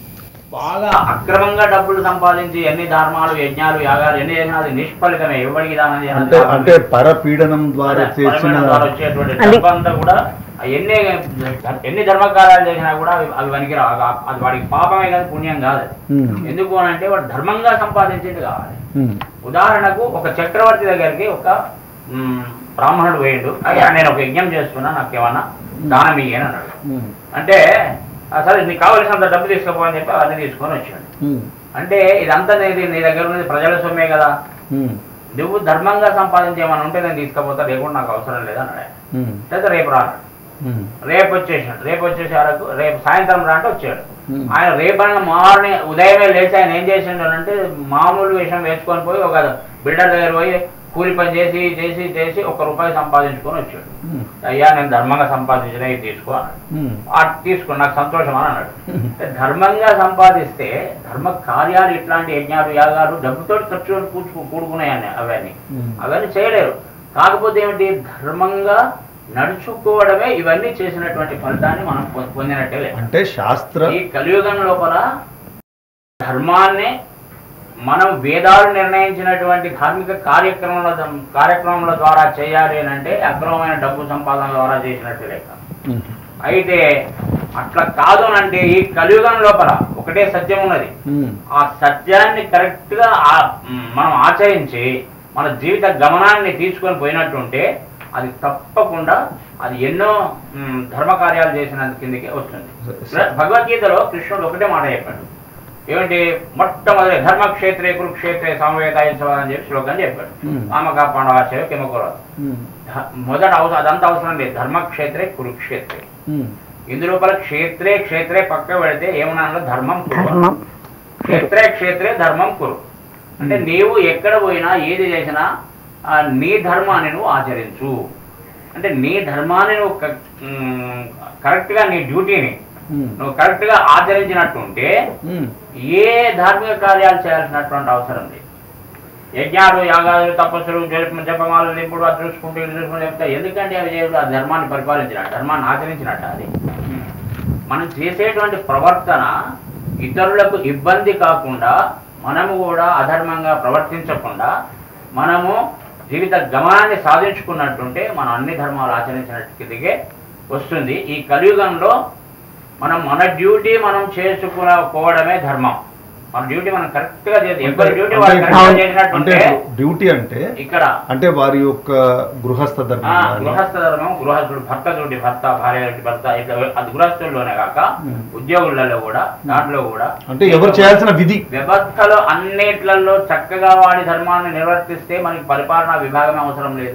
[SPEAKER 3] బాగా అక్రమంగా డబ్బులు సంపాదించి ఎన్ని ధర్మాలు యజ్ఞాలు యాగాలు ఎన్ని చేసినా అది నిష్ఫలితమే ఎవరికి దానం చేయాలి
[SPEAKER 1] అంటే అంటే పరపీడనం ద్వారా చేసిన
[SPEAKER 3] పరమైన ద్వారా వచ్చేటువంటి
[SPEAKER 2] అది-
[SPEAKER 3] డబ్బు అంతా కూడా ఎన్ని ఎన్ని ధర్మకార్యాలు చేసినా కూడా అవి అవి పనికిరావు అవి- అది వాడికి పాపమే కానీ పుణ్యం కాదు
[SPEAKER 1] ఉమ్,
[SPEAKER 3] ఎందుకు అని అంటే వాడు ధర్మంగా సంపాదించేది కావాలి
[SPEAKER 1] ఉమ్,
[SPEAKER 3] ఉదాహరణకు ఒక చక్రవర్తి దగ్గరికి ఒక మ్, బ్రాహ్మణుడు పోయిండు అయ్యా నేను ఒక యజ్ఞం చేస్తున్నా నాకు ఏమన్నా దానం ఇయ్యని అన్నాడు
[SPEAKER 1] ఉమ్,
[SPEAKER 3] అంటే "ఆ, సరే నీకు కావలసినంత డబ్బు తీసుకోపో అని చెప్పి అవన్నీ తీసుకొని వచ్చాడు
[SPEAKER 1] ఉమ్,
[SPEAKER 3] అంటే ఇదంతా నీది నీ దగ్గర ఉన్నది ప్రజల సొమ్మే కదా
[SPEAKER 1] ఉమ్,
[SPEAKER 3] నువ్వు ధర్మంగా సంపాదించేమని ఉంటే నేను తీసుకుపోతా లేకుండా నాకు అవసరం లేదు అన్నాడు ఆయన.
[SPEAKER 1] ఉమ్,
[SPEAKER 3] అయితే రేపు రా అన్నాడు.
[SPEAKER 1] ఉమ్,
[SPEAKER 3] రేపు వచ్చేసాడు రేపు వచ్చేసే వరకు రేపు సాయంత్రం రా అంటే వచ్చాడు
[SPEAKER 1] Hmm.
[SPEAKER 3] ఆయన రేపన్న మార్నింగ్ ఉదయమే లేచి ఆయన ఏం చేసిండు అంటే మామూలు విషయం వేసుకొని పోయి ఒక బిల్డర్ దగ్గర పోయి కూలి పని చేసి చేసి చేసి ఒక రూపాయి సంపాదించుకొని వచ్చాడు
[SPEAKER 1] ఉమ్,
[SPEAKER 3] అయ్యా నేను ధర్మంగా సంపాదించిన ఇది తీసుకో అన్నాడు
[SPEAKER 1] ఉమ్,
[SPEAKER 3] ఆ తీసుకో నాకు సంతోషం అని అన్నాడు అంటే ధర్మంగా సంపాదిస్తే ధర్మ కార్యాలు ఇట్లాంటి యజ్ఞాలు యాగాలు డబ్బుతో ఖర్చు కూర్చు కూడుకున్నాయని అవన్నీ
[SPEAKER 1] ఉమ్.
[SPEAKER 3] అవన్నీ చేయలేరు కాకపోతే ఏమిటి ధర్మంగా నడుచుకోవడమే ఇవన్నీ చేసినటువంటి ఫలితాన్ని మనం పొ- పొందినట్టే లేదు
[SPEAKER 1] అంటే శాస్త్ర
[SPEAKER 3] ఈ కలియుగం లోపల ధర్మాన్ని మనం వేదాలు నిర్ణయించినటువంటి ధార్మిక కార్యక్రమాల కార్యక్రమాల ద్వారా చేయాలి అని అంటే అక్రమమైన డబ్బు సంపాదన ద్వారా చేసినట్టు లెక్క
[SPEAKER 1] ఉమ్,
[SPEAKER 3] అయితే అట్లా కాదు అని అంటే ఈ కలియుగం లోపల ఒకటే సత్యం ఉన్నది
[SPEAKER 1] ఉమ్,
[SPEAKER 3] ఆ సత్యాన్ని కరెక్ట్ గా ఆ- మ్, మనం ఆచరించి మన జీవిత గమనాన్ని తీసుకొని పోయినట్టుంటే అది తప్పకుండా అది ఎన్నో మ్, ధర్మ కార్యాలు చేసినందు కిందకి వస్తుంది
[SPEAKER 1] స-
[SPEAKER 3] భగవద్గీతలో కృష్ణుడు ఒకటే మాట చెప్పాడు ఏమిటి మొట్టమొదటి ధర్మక్షేత్రే కురుక్షేత్రే సమవేతాయుత్సవ అని చెప్పి శ్లోకం చెప్పాడు
[SPEAKER 1] Hmm.
[SPEAKER 3] కామక పాండవాచార్య కిమకూడదు
[SPEAKER 1] ఉమ్,
[SPEAKER 3] మొదట అవసరం అదంతా అవసరం లేదు ధర్మక్షేత్రే కురుక్షేత్రే
[SPEAKER 1] ఉమ్,
[SPEAKER 3] ఇందులోపల క్షేత్రే క్షేత్రే పక్క పెడితే ఏమన్నా ధర్మం కురు అన్నాడు.
[SPEAKER 2] ధర్మం
[SPEAKER 3] క్షేత్రే క్షేత్రే ధర్మం కురు అంటే నీవు ఎక్కడ పోయినా ఏది చేసినా ఆ, నీ ధర్మాన్ని నువ్వు ఆచరించు అంటే నీ ధర్మాన్ని నువ్వు క- మ్, కరెక్ట్గా నీ డ్యూటీని
[SPEAKER 1] ఉమ్,
[SPEAKER 3] నువ్వు కరెక్ట్గా ఆచరించినట్టుంటే
[SPEAKER 1] ఉమ్,
[SPEAKER 3] ఏ ధార్మిక కార్యాలు చేయాల్సినటువంటి అవసరం లేదు యజ్ఞాలు యాగాలు తపస్సులు జప- జపమాలు నింపుడు అది చూసుకుంటూ ఇది చూసుకుంటూ చెప్తే ఎందుకంటే అవి చేయడం ఆ ధర్మాన్ని పరిపాలించినట్టు ధర్మాన్ని ఆచరించినట్టు అది మనం చేసేటువంటి ప్రవర్తన ఇతరులకు ఇబ్బంది కాకుండా మనము కూడా అధర్మంగా ప్రవర్తించకుండా మనము జీవిత గమనాన్ని సాధించుకున్నట్టుంటే మనం అన్ని ధర్మాలు ఆచరించినట్టు కిందకే వస్తుంది ఈ కలియుగంలో మనం మన డ్యూటీ మనం చేసుకోవడమే ధర్మం మన డ్యూటీ మనం కరెక్ట్ గా చేసి ఎవరి డ్యూటీ వాళ్ళు
[SPEAKER 1] అంటే
[SPEAKER 3] కరెక్ట్
[SPEAKER 1] అంటే
[SPEAKER 3] చేసినట్టుంటే
[SPEAKER 1] డ్యూటీ అంటే
[SPEAKER 3] ఇక్కడ
[SPEAKER 1] అంటే వారి యొక్క గృహస్థ
[SPEAKER 3] ఆ,
[SPEAKER 1] ధర్మం కానీ,
[SPEAKER 3] గృహస్థ ధర్మం గృహస్థుడు భర్త తోటి భర్త భార్య తోటి భర్త ఇట్లా అది గృహస్థుల్లోనే కాక
[SPEAKER 1] Hmm.
[SPEAKER 3] ఉద్యోగులలో కూడా దాంట్లో కూడా
[SPEAKER 1] అంటే ఎవరు చేయాల్సిన విధి
[SPEAKER 3] వ్యవస్థలో అన్నిట్లలో చక్కగా వాడి ధర్మాన్ని నిర్వర్తిస్తే మనకి పరిపాలనా విభాగమే అవసరం లేదు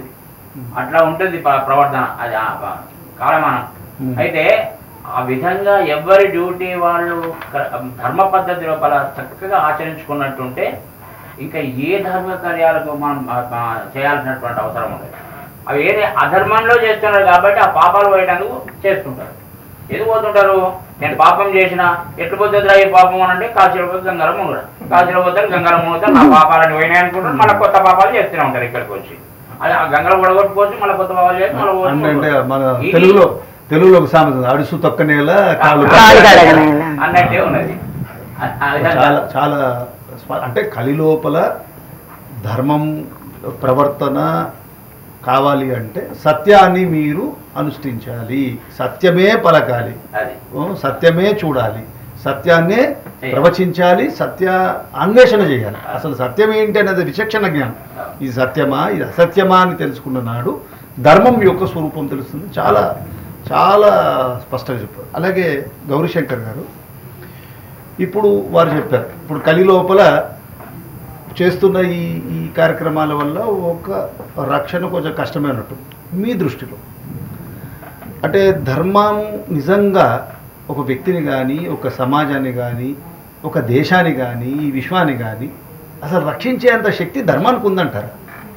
[SPEAKER 3] అట్లా ఉంటుంది ప్ర- ప్రవర్తన అది ఆ ప- కాలమానం
[SPEAKER 1] Hmm.
[SPEAKER 3] అయితే ఆ విధంగా ఎవరి డ్యూటీ వాళ్ళు క- ధర్మ పద్ధతి లోపల చక్కగా ఆచరించుకున్నట్టుంటే ఇంకా ఏ ధర్మ కార్యాలకు మనం ఆ, ఆ, చేయాల్సినటువంటి అవసరం ఉండదు అవి ఏది అధర్మంలో చేస్తున్నారు కాబట్టి ఆ పాపాలు పోయేటందుకు చేస్తుంటారు ఎందుకు పోతుంటారు నేను పాపం చేసిన ఎట్లు పోతుందిరా ఈ పాపం అని అంటే కాశీలో పోతే గంగల మునుగురా కాశీలో పోతారు గంగల మునుగుతారు నా పాపాలని పోయినాయి అనుకుంటారు మళ్ళీ కొత్త పాపాలు చేస్తూనే ఉంటారు ఇక్కడికి వచ్చి అది ఆ గంగలు కూడా మళ్ళీ కొత్త పాపాలు చేసి మళ్ళీ పోతూ
[SPEAKER 1] అంటే అంటే
[SPEAKER 3] ఉంటారు.
[SPEAKER 1] మన
[SPEAKER 3] ఇది
[SPEAKER 1] తెలుగులో తెలుగులో ఒక సామెత ఉంది, అడుసు తొక్క నేల కాలు
[SPEAKER 2] కాలు కడగనేల.
[SPEAKER 3] అన్నట్టే ఉన్నది ఆ- ఆ విధంగా
[SPEAKER 1] చాలా చాలా స్ప- అంటే కలి లోపల ధర్మం ప్రవర్తన కావాలి అంటే సత్యాన్ని మీరు అనుష్ఠించాలి సత్యమే పలకాలి
[SPEAKER 3] అది
[SPEAKER 1] ఓ, సత్యమే చూడాలి సత్యాన్నే ప్రవచించాలి సత్య అన్వేషణ చేయాలి అసలు సత్యం ఏంటి అనేది విచక్షణ జ్ఞానం ఇది సత్యమా ఇది అసత్యమా అని తెలుసుకున్న నాడు ధర్మం యొక్క స్వరూపం తెలుస్తుంది చాలా చాలా స్పష్టంగా చెప్పారు అలాగే గౌరీశంకర్ గారు ఇప్పుడు వారు చెప్పారు ఇప్పుడు కలి లోపల చేస్తున్న ఈ ఈ కార్యక్రమాల వల్ల ఒక రక్షణ కొంచెం కష్టమైనట్టు మీ దృష్టిలో అంటే ధర్మం నిజంగా ఒక వ్యక్తిని కానీ ఒక సమాజాన్ని కానీ ఒక దేశాన్ని కానీ ఈ విశ్వాన్ని కానీ అసలు రక్షించేంత శక్తి ధర్మానికి ఉందంటారా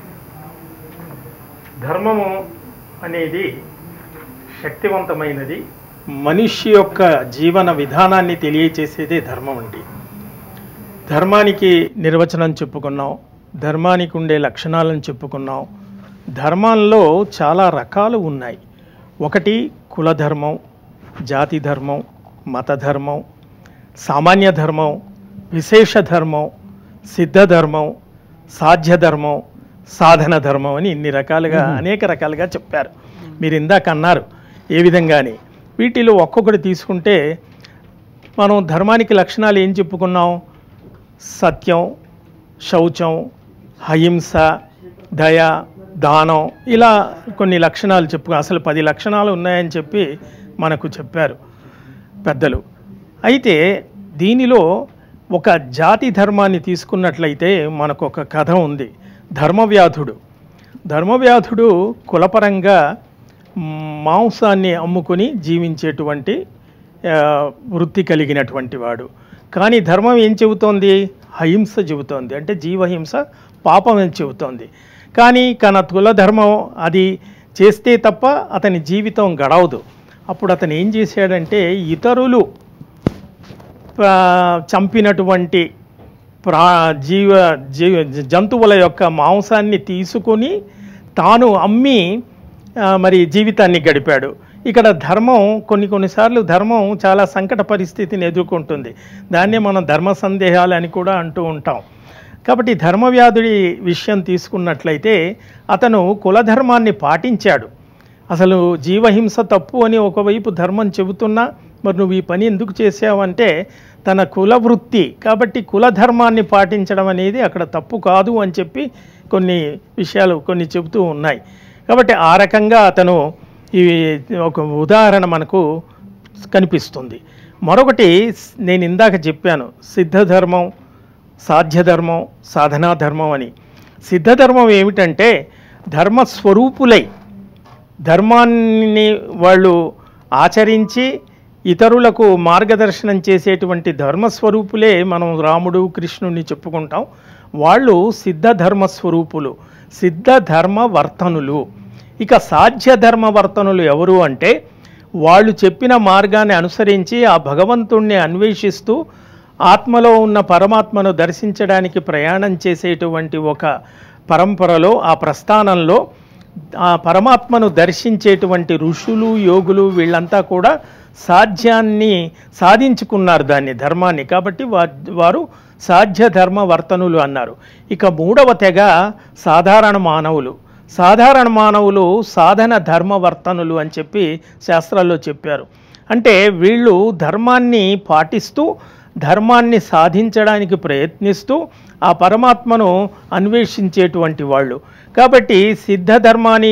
[SPEAKER 4] ధర్మము అనేది శక్తివంతమైనది మనిషి యొక్క జీవన విధానాన్ని తెలియచేసేదే ధర్మం అండి ధర్మానికి నిర్వచనం చెప్పుకున్నాం ధర్మానికి ఉండే లక్షణాలను చెప్పుకున్నాం ధర్మాల్లో చాలా రకాలు ఉన్నాయి ఒకటి కులధర్మం జాతి ధర్మం మత ధర్మం సామాన్య ధర్మం విశేష ధర్మం సిద్ధ ధర్మం సాధ్య ధర్మం సాధన ధర్మం అని ఇన్ని రకాలుగా అనేక రకాలుగా చెప్పారు మీరు ఇందాక అన్నారు ఏ విధంగాని వీటిలో ఒక్కొక్కటి తీసుకుంటే మనం ధర్మానికి లక్షణాలు ఏం చెప్పుకున్నాం సత్యం శౌచం అహింస దయ దానం ఇలా కొన్ని లక్షణాలు చెప్పు అసలు పది లక్షణాలు ఉన్నాయని చెప్పి మనకు చెప్పారు పెద్దలు అయితే దీనిలో ఒక జాతి ధర్మాన్ని తీసుకున్నట్లయితే మనకు ఒక కథ ఉంది ధర్మవ్యాధుడు ధర్మవ్యాధుడు కులపరంగా మాంసాన్ని అమ్ముకుని జీవించేటువంటి ఆ, వృత్తి కలిగినటువంటి వాడు కానీ ధర్మం ఏం చెబుతోంది అహింస చెబుతోంది అంటే జీవహింస పాపం అని చెబుతోంది కానీ కన కుల ధర్మం అది చేస్తే తప్ప అతని జీవితం గడవదు అప్పుడు అతను ఏం చేశాడంటే ఇతరులు ఆ, చంపినటువంటి ప్రా జీవ జీవ జంతువుల యొక్క మాంసాన్ని తీసుకొని తాను అమ్మి ఆ, మరి జీవితాన్ని గడిపాడు ఇక్కడ ధర్మం కొన్ని కొన్నిసార్లు ధర్మం చాలా సంకట పరిస్థితిని ఎదుర్కొంటుంది దాన్నే మనం ధర్మ సందేహాలు అని కూడా అంటూ ఉంటాం కాబట్టి ధర్మవ్యాధుడి విషయం తీసుకున్నట్లయితే అతను కులధర్మాన్ని పాటించాడు అసలు జీవహింస తప్పు అని ఒకవైపు ధర్మం చెబుతున్నా మరి నువ్వు ఈ పని ఎందుకు చేసావంటే తన కుల వృత్తి కాబట్టి కుల ధర్మాన్ని పాటించడం అనేది అక్కడ తప్పు కాదు అని చెప్పి కొన్ని విషయాలు కొన్ని చెబుతూ ఉన్నాయి కాబట్టి ఆ రకంగా అతను ఈ ఒక ఉదాహరణ మనకు కనిపిస్తుంది మరొకటి నేను ఇందాక చెప్పాను సిద్ధ ధర్మం సాధ్యధర్మం సాధనా ధర్మం అని సిద్ధధర్మం ఏమిటంటే ధర్మస్వరూపులై ధర్మాన్ని వాళ్ళు ఆచరించి ఇతరులకు మార్గదర్శనం చేసేటువంటి ధర్మస్వరూపులే మనం రాముడు కృష్ణుని చెప్పుకుంటాం వాళ్ళు సిద్ధ ధర్మస్వరూపులు సిద్ధ ధర్మ వర్తనులు ఇక సాధ్య ధర్మ వర్తనులు ఎవరు అంటే వాళ్ళు చెప్పిన మార్గాన్ని అనుసరించి ఆ భగవంతుణ్ణి అన్వేషిస్తూ ఆత్మలో ఉన్న పరమాత్మను దర్శించడానికి ప్రయాణం చేసేటువంటి ఒక పరంపరలో ఆ ప్రస్థానంలో ఆ పరమాత్మను దర్శించేటువంటి ఋషులు యోగులు వీళ్ళంతా కూడా సాధ్యాన్ని సాధించుకున్నారు దాన్ని ధర్మాన్ని కాబట్టి వా- వారు సాధ్య ధర్మ వర్తనులు అన్నారు ఇక మూడవ తెగ సాధారణ మానవులు సాధారణ మానవులు సాధన ధర్మ వర్తనులు అని చెప్పి శాస్త్రాల్లో చెప్పారు అంటే వీళ్ళు ధర్మాన్ని పాటిస్తూ ధర్మాన్ని సాధించడానికి ప్రయత్నిస్తూ ఆ పరమాత్మను అన్వేషించేటువంటి వాళ్ళు కాబట్టి సిద్ధ ధర్మాన్ని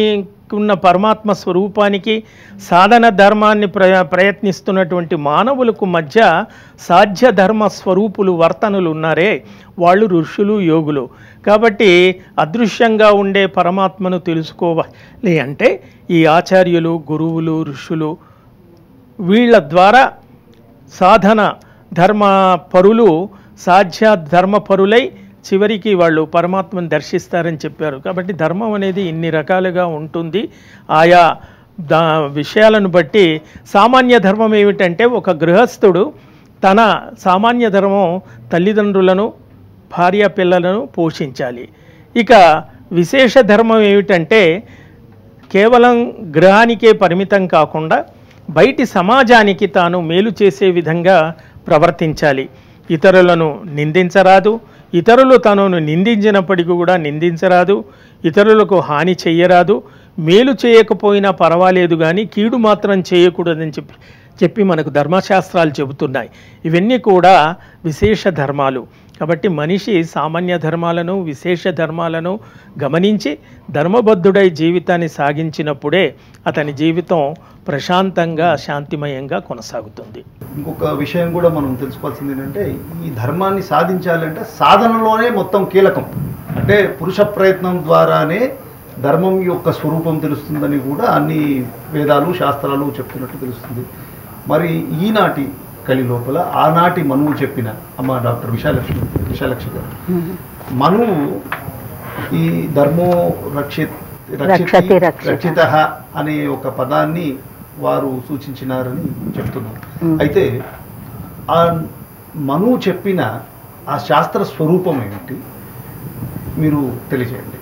[SPEAKER 4] ఉన్న పరమాత్మ స్వరూపానికి సాధన ధర్మాన్ని ప్ర ప్రయత్నిస్తున్నటువంటి మానవులకు మధ్య సాధ్య ధర్మ స్వరూపులు వర్తనులు ఉన్నారే వాళ్ళు ఋషులు యోగులు కాబట్టి అదృశ్యంగా ఉండే పరమాత్మను తెలుసుకోవాలి అంటే ఈ ఆచార్యులు గురువులు ఋషులు వీళ్ళ ద్వారా సాధన ధర్మ పరులు సాధ్య ధర్మ పరులై చివరికి వాళ్ళు పరమాత్మను దర్శిస్తారని చెప్పారు కాబట్టి ధర్మం అనేది ఇన్ని రకాలుగా ఉంటుంది ఆయా దా విషయాలను బట్టి సామాన్య ధర్మం ఏమిటంటే ఒక గృహస్థుడు తన సామాన్య ధర్మం తల్లిదండ్రులను భార్య పిల్లలను పోషించాలి ఇక విశేష ధర్మం ఏమిటంటే కేవలం గృహానికే పరిమితం కాకుండా బయటి సమాజానికి తాను మేలు చేసే విధంగా ప్రవర్తించాలి ఇతరులను నిందించరాదు ఇతరులు తనను నిందించినప్పటికీ కూడా నిందించరాదు ఇతరులకు హాని చెయ్యరాదు మేలు చేయకపోయినా పర్వాలేదు కానీ కీడు మాత్రం చేయకూడదని చెప్పి చెప్పి మనకు ధర్మశాస్త్రాలు చెబుతున్నాయి ఇవన్నీ కూడా విశేష ధర్మాలు కాబట్టి మనిషి సామాన్య ధర్మాలను విశేష ధర్మాలను గమనించి ధర్మబద్ధుడై జీవితాన్ని సాగించినప్పుడే అతని జీవితం ప్రశాంతంగా శాంతిమయంగా కొనసాగుతుంది
[SPEAKER 1] ఇంకొక విషయం కూడా మనం తెలుసుకోవాల్సింది ఏంటంటే ఈ ధర్మాన్ని సాధించాలంటే సాధనలోనే మొత్తం కీలకం అంటే పురుష ప్రయత్నం ద్వారానే ధర్మం యొక్క స్వరూపం తెలుస్తుందని కూడా అన్ని వేదాలు శాస్త్రాలు చెప్తున్నట్టు తెలుస్తుంది మరి ఈనాటి కలి లోపల ఆనాటి మనువు చెప్పిన అమ్మ డాక్టర్ విశాలక్ష్మి విశాలక్ష్మి గారు మనువు ఈ ధర్మో రక్షిత్
[SPEAKER 2] రక్షతి రక్షిత.
[SPEAKER 1] రక్షిత అనే ఒక పదాన్ని వారు సూచించినారని చెప్తున్నారు
[SPEAKER 2] మ్మ్.
[SPEAKER 1] అయితే ఆ మనువు చెప్పిన ఆ శాస్త్ర స్వరూపం ఏమిటి మీరు తెలియజేయండి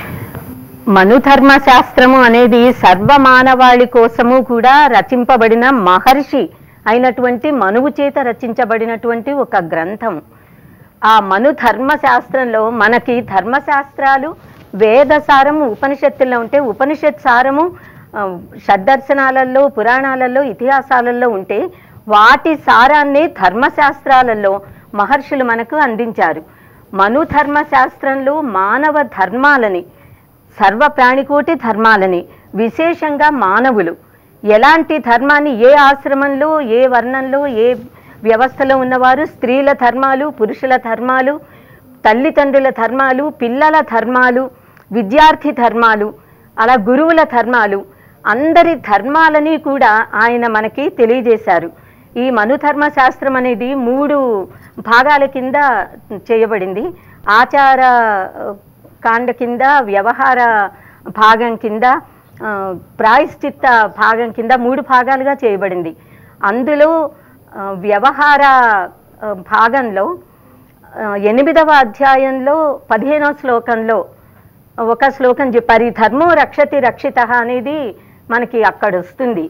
[SPEAKER 2] మనుధర్మ శాస్త్రము అనేది సర్వ మానవాళి కోసము కూడా రచింపబడిన మహర్షి అయినటువంటి మనువు చేత రచించబడినటువంటి ఒక గ్రంథం ఆ మను ధర్మ శాస్త్రంలో మనకి ధర్మశాస్త్రాలు వేద సారము ఉపనిషత్తుల్లో ఉంటే ఉపనిషత్ సారము ఆ, షడ్దర్శనాలలో పురాణాలలో ఇతిహాసాలలో ఉంటే వాటి సారాన్ని ధర్మశాస్త్రాలలో మహర్షులు మనకు అందించారు మను ధర్మ శాస్త్రంలో మానవ ధర్మాలని సర్వ ప్రాణికోటి ధర్మాలని విశేషంగా మానవులు ఎలాంటి ధర్మాన్ని ఏ ఆశ్రమంలో ఏ వర్ణంలో ఏ వ్యవస్థలో ఉన్నవారు స్త్రీల ధర్మాలు పురుషుల ధర్మాలు తల్లిదండ్రుల ధర్మాలు పిల్లల ధర్మాలు విద్యార్థి ధర్మాలు అలా గురువుల ధర్మాలు అందరి ధర్మాలని కూడా ఆయన మనకి తెలియజేశారు ఈ మనుధర్మ శాస్త్రం అనేది మూడు భాగాల కింద చేయబడింది ఆచార ఆ, కాండ కింద వ్యవహార భాగం కింద ఆ, ప్రాయశ్చిత్త భాగం కింద మూడు భాగాలుగా చేయబడింది అందులో ఆ, వ్యవహార ఆ, భాగంలో ఆ, ఎనిమిదవ అధ్యాయంలో పదిహేనవ శ్లోకంలో ఒక శ్లోకం చెప్పారు ఈ ధర్మో రక్షతి రక్షిత అనేది మనకి అక్కడ వస్తుంది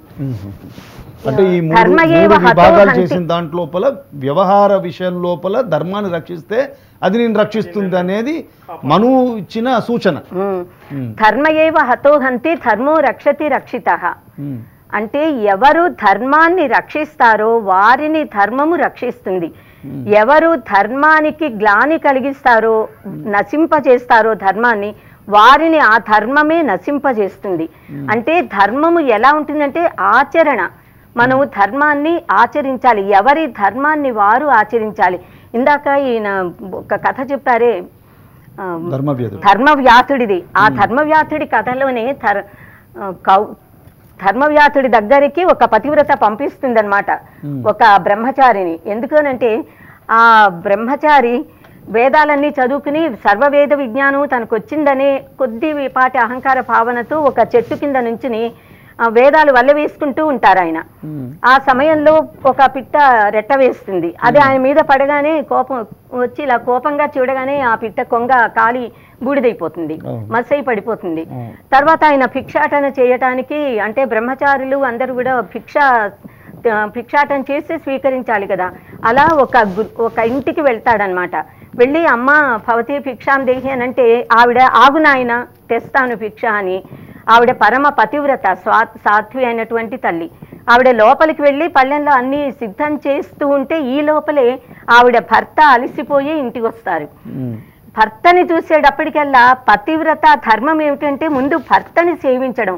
[SPEAKER 1] అంటే ఈ మూడు
[SPEAKER 2] ధర్మ ఏవ
[SPEAKER 1] మూడు
[SPEAKER 2] హతో
[SPEAKER 1] విభాగాలు
[SPEAKER 2] హంతి.
[SPEAKER 1] చేసిన దాంట్ లోపల వ్యవహార విషయం లోపల ధర్మాన్ని రక్షిస్తే అది నేను రక్షిస్తుంది అనేది మనువు ఇచ్చిన సూచన
[SPEAKER 2] ఉమ్.
[SPEAKER 1] ఉమ్.
[SPEAKER 2] ధర్మ ఏవ హతో హంతి ధర్మో రక్షతి రక్షిత
[SPEAKER 1] ఉమ్.
[SPEAKER 2] అంటే ఎవరు ధర్మాన్ని రక్షిస్తారో వారిని ధర్మము రక్షిస్తుంది ఎవరు ధర్మానికి గ్లాని కలిగిస్తారో నశింపజేస్తారో ధర్మాన్ని వారిని ఆ ధర్మమే నశింపజేస్తుంది అంటే ధర్మము ఎలా ఉంటుందంటే ఆచరణ మనము ధర్మాన్ని ఆచరించాలి ఎవరి ధర్మాన్ని వారు ఆచరించాలి ఇందాక ఈయన ఒక కథ చెప్పారే ఆ,
[SPEAKER 1] ధర్మవ్యధుడు
[SPEAKER 2] ధర్మవ్యాతుడిది ఆ ధర్మవ్యాతుడి కథలోనే ధర్ ఆ, కౌ ధర్మవ్యాతుడి దగ్గరికి ఒక పతివ్రత పంపిస్తుందన్నమాట
[SPEAKER 1] Hmm.
[SPEAKER 2] ఒక బ్రహ్మచారిని ఎందుకనంటే ఆ బ్రహ్మచారి వేదాలన్నీ చదువుకుని సర్వవేద విజ్ఞానం తనకు వచ్చిందనే కొద్దిపాటి అహంకార భావనతో ఒక చెట్టు కింద నుంచుని ఆ వేదాలు వల్ల వేసుకుంటూ ఉంటారు ఆయన
[SPEAKER 1] ఉమ్.
[SPEAKER 2] ఆ సమయంలో ఒక పిట్ట రెట్ట వేస్తుంది అది ఆయన మీద పడగానే కోపం వచ్చి ఇలా కోపంగా చూడగానే ఆ పిట్ట కొంగ కాలి బూడిదైపోతుంది
[SPEAKER 1] అవును.
[SPEAKER 2] మసై పడిపోతుంది
[SPEAKER 1] అవును.
[SPEAKER 2] తర్వాత ఆయన భిక్షాటన చేయటానికి అంటే బ్రహ్మచారులు అందరూ కూడా భిక్ష ఆ, భిక్షాటన చేసి స్వీకరించాలి కదా అలా ఒక గు- ఒక ఇంటికి వెళ్తాడనమాట వెళ్ళి అమ్మ భవతి భిక్షాం దేహి అని అంటే ఆవిడ ఆగు నాయన తెస్తాను భిక్ష అని ఆవిడ పరమ పతివ్రత స్వా సాధ్వి అయినటువంటి తల్లి ఆవిడ లోపలికి వెళ్ళి పళ్ళెంలో అన్ని సిద్ధం చేస్తూ ఉంటే ఈ లోపలే ఆవిడ భర్త అలసిపోయి ఇంటికి వస్తారు
[SPEAKER 1] ఉమ్.
[SPEAKER 2] భర్తని చూసేటప్పటికల్లా పతివ్రత ధర్మం ఏమిటంటే ముందు భర్తని సేవించడం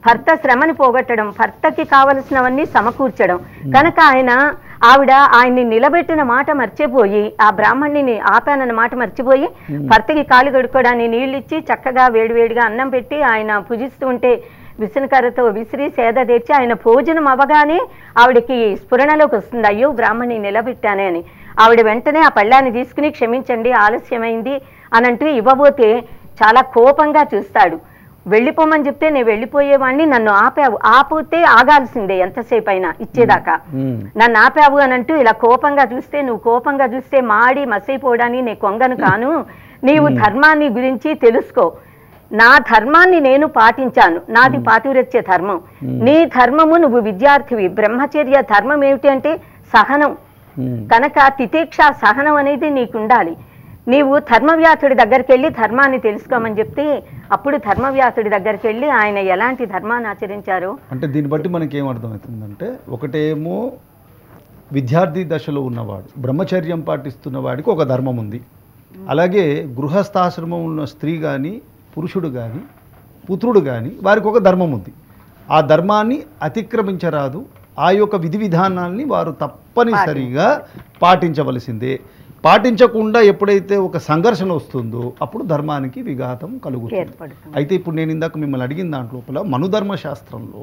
[SPEAKER 2] భర్త శ్రమని పోగొట్టడం భర్తకి కావలసినవన్నీ సమకూర్చడం కనుక ఆయన ఆవిడ ఆయన్ని నిలబెట్టిన మాట మర్చిపోయి ఆ బ్రాహ్మణ్ణిని ఆపానన్న మాట మర్చిపోయి భర్తకి కాలు కడుక్కోవడానికి నీళ్ళు ఇచ్చి చక్కగా వేడివేడిగా అన్నం పెట్టి ఆయన పూజిస్తూ ఉంటే విసునకర్రతో విసిరి సేద తెచ్చి ఆయన భోజనం అవ్వగానే ఆవిడకి స్ఫురణలోకి వస్తుంది అయ్యో బ్రాహ్మణ్ణి నిలబెట్టానే అని ఆవిడ వెంటనే ఆ పళ్ళాన్ని తీసుకుని క్షమించండి ఆలస్యమైంది అని అంటూ ఇవ్వబోతే చాలా కోపంగా చూస్తాడు వెళ్ళిపోమని చెప్తే నేను వెళ్ళిపోయేవాడిని నన్ను ఆపావు ఆపితే ఆగాల్సిందే ఎంతసేపు అయినా ఇచ్చేదాకా
[SPEAKER 1] ఉమ్.
[SPEAKER 2] నన్ను ఆపావు అని అంటూ ఇలా కోపంగా చూస్తే నువ్వు కోపంగా చూస్తే మాడి మసైపోవడానికి నీ కొంగను కాను నీవు ధర్మాన్ని గురించి తెలుసుకో నా ధర్మాన్ని నేను పాటించాను నాది పాతివ్రత్య ధర్మం నీ ధర్మము నువ్వు విద్యార్థివి బ్రహ్మచర్య ధర్మం ఏమిటి అంటే సహనం
[SPEAKER 1] ఉమ్.
[SPEAKER 2] కనుక తితీక్ష సహనం అనేది నీకు ఉండాలి నీవు ధర్మవ్యాసుడి దగ్గరికి వెళ్ళి ధర్మాన్ని తెలుసుకోమని చెప్తే అప్పుడు ధర్మవ్యాసుడి దగ్గరికి వెళ్ళి ఆయన ఎలాంటి ధర్మాన్ని ఆచరించారో
[SPEAKER 1] అంటే దీన్ని బట్టి మనకి ఏం అర్థమవుతుందంటే ఒకటేమో విద్యార్థి దశలో ఉన్నవాడు బ్రహ్మచర్యం పాటిస్తున్న వాడికి ఒక ధర్మం ఉంది అలాగే గృహస్థాశ్రమం ఉన్న స్త్రీ కానీ పురుషుడు కానీ పుత్రుడు కానీ వారికి ఒక ధర్మం ఉంది ఆ ధర్మాన్ని అతిక్రమించరాదు ఆ యొక్క విధి విధానాల్ని వారు తప్పనిసరిగా పాటించవలసిందే పాటించకుండా ఎప్పుడైతే ఒక సంఘర్షణ వస్తుందో అప్పుడు ధర్మానికి విఘాతం కలుగుతుంది
[SPEAKER 2] ఏర్పడుతుంది
[SPEAKER 1] అయితే ఇప్పుడు నేను ఇందాక మిమ్మల్ని అడిగిన దాంట్లోపల మనుధర్మ శాస్త్రంలో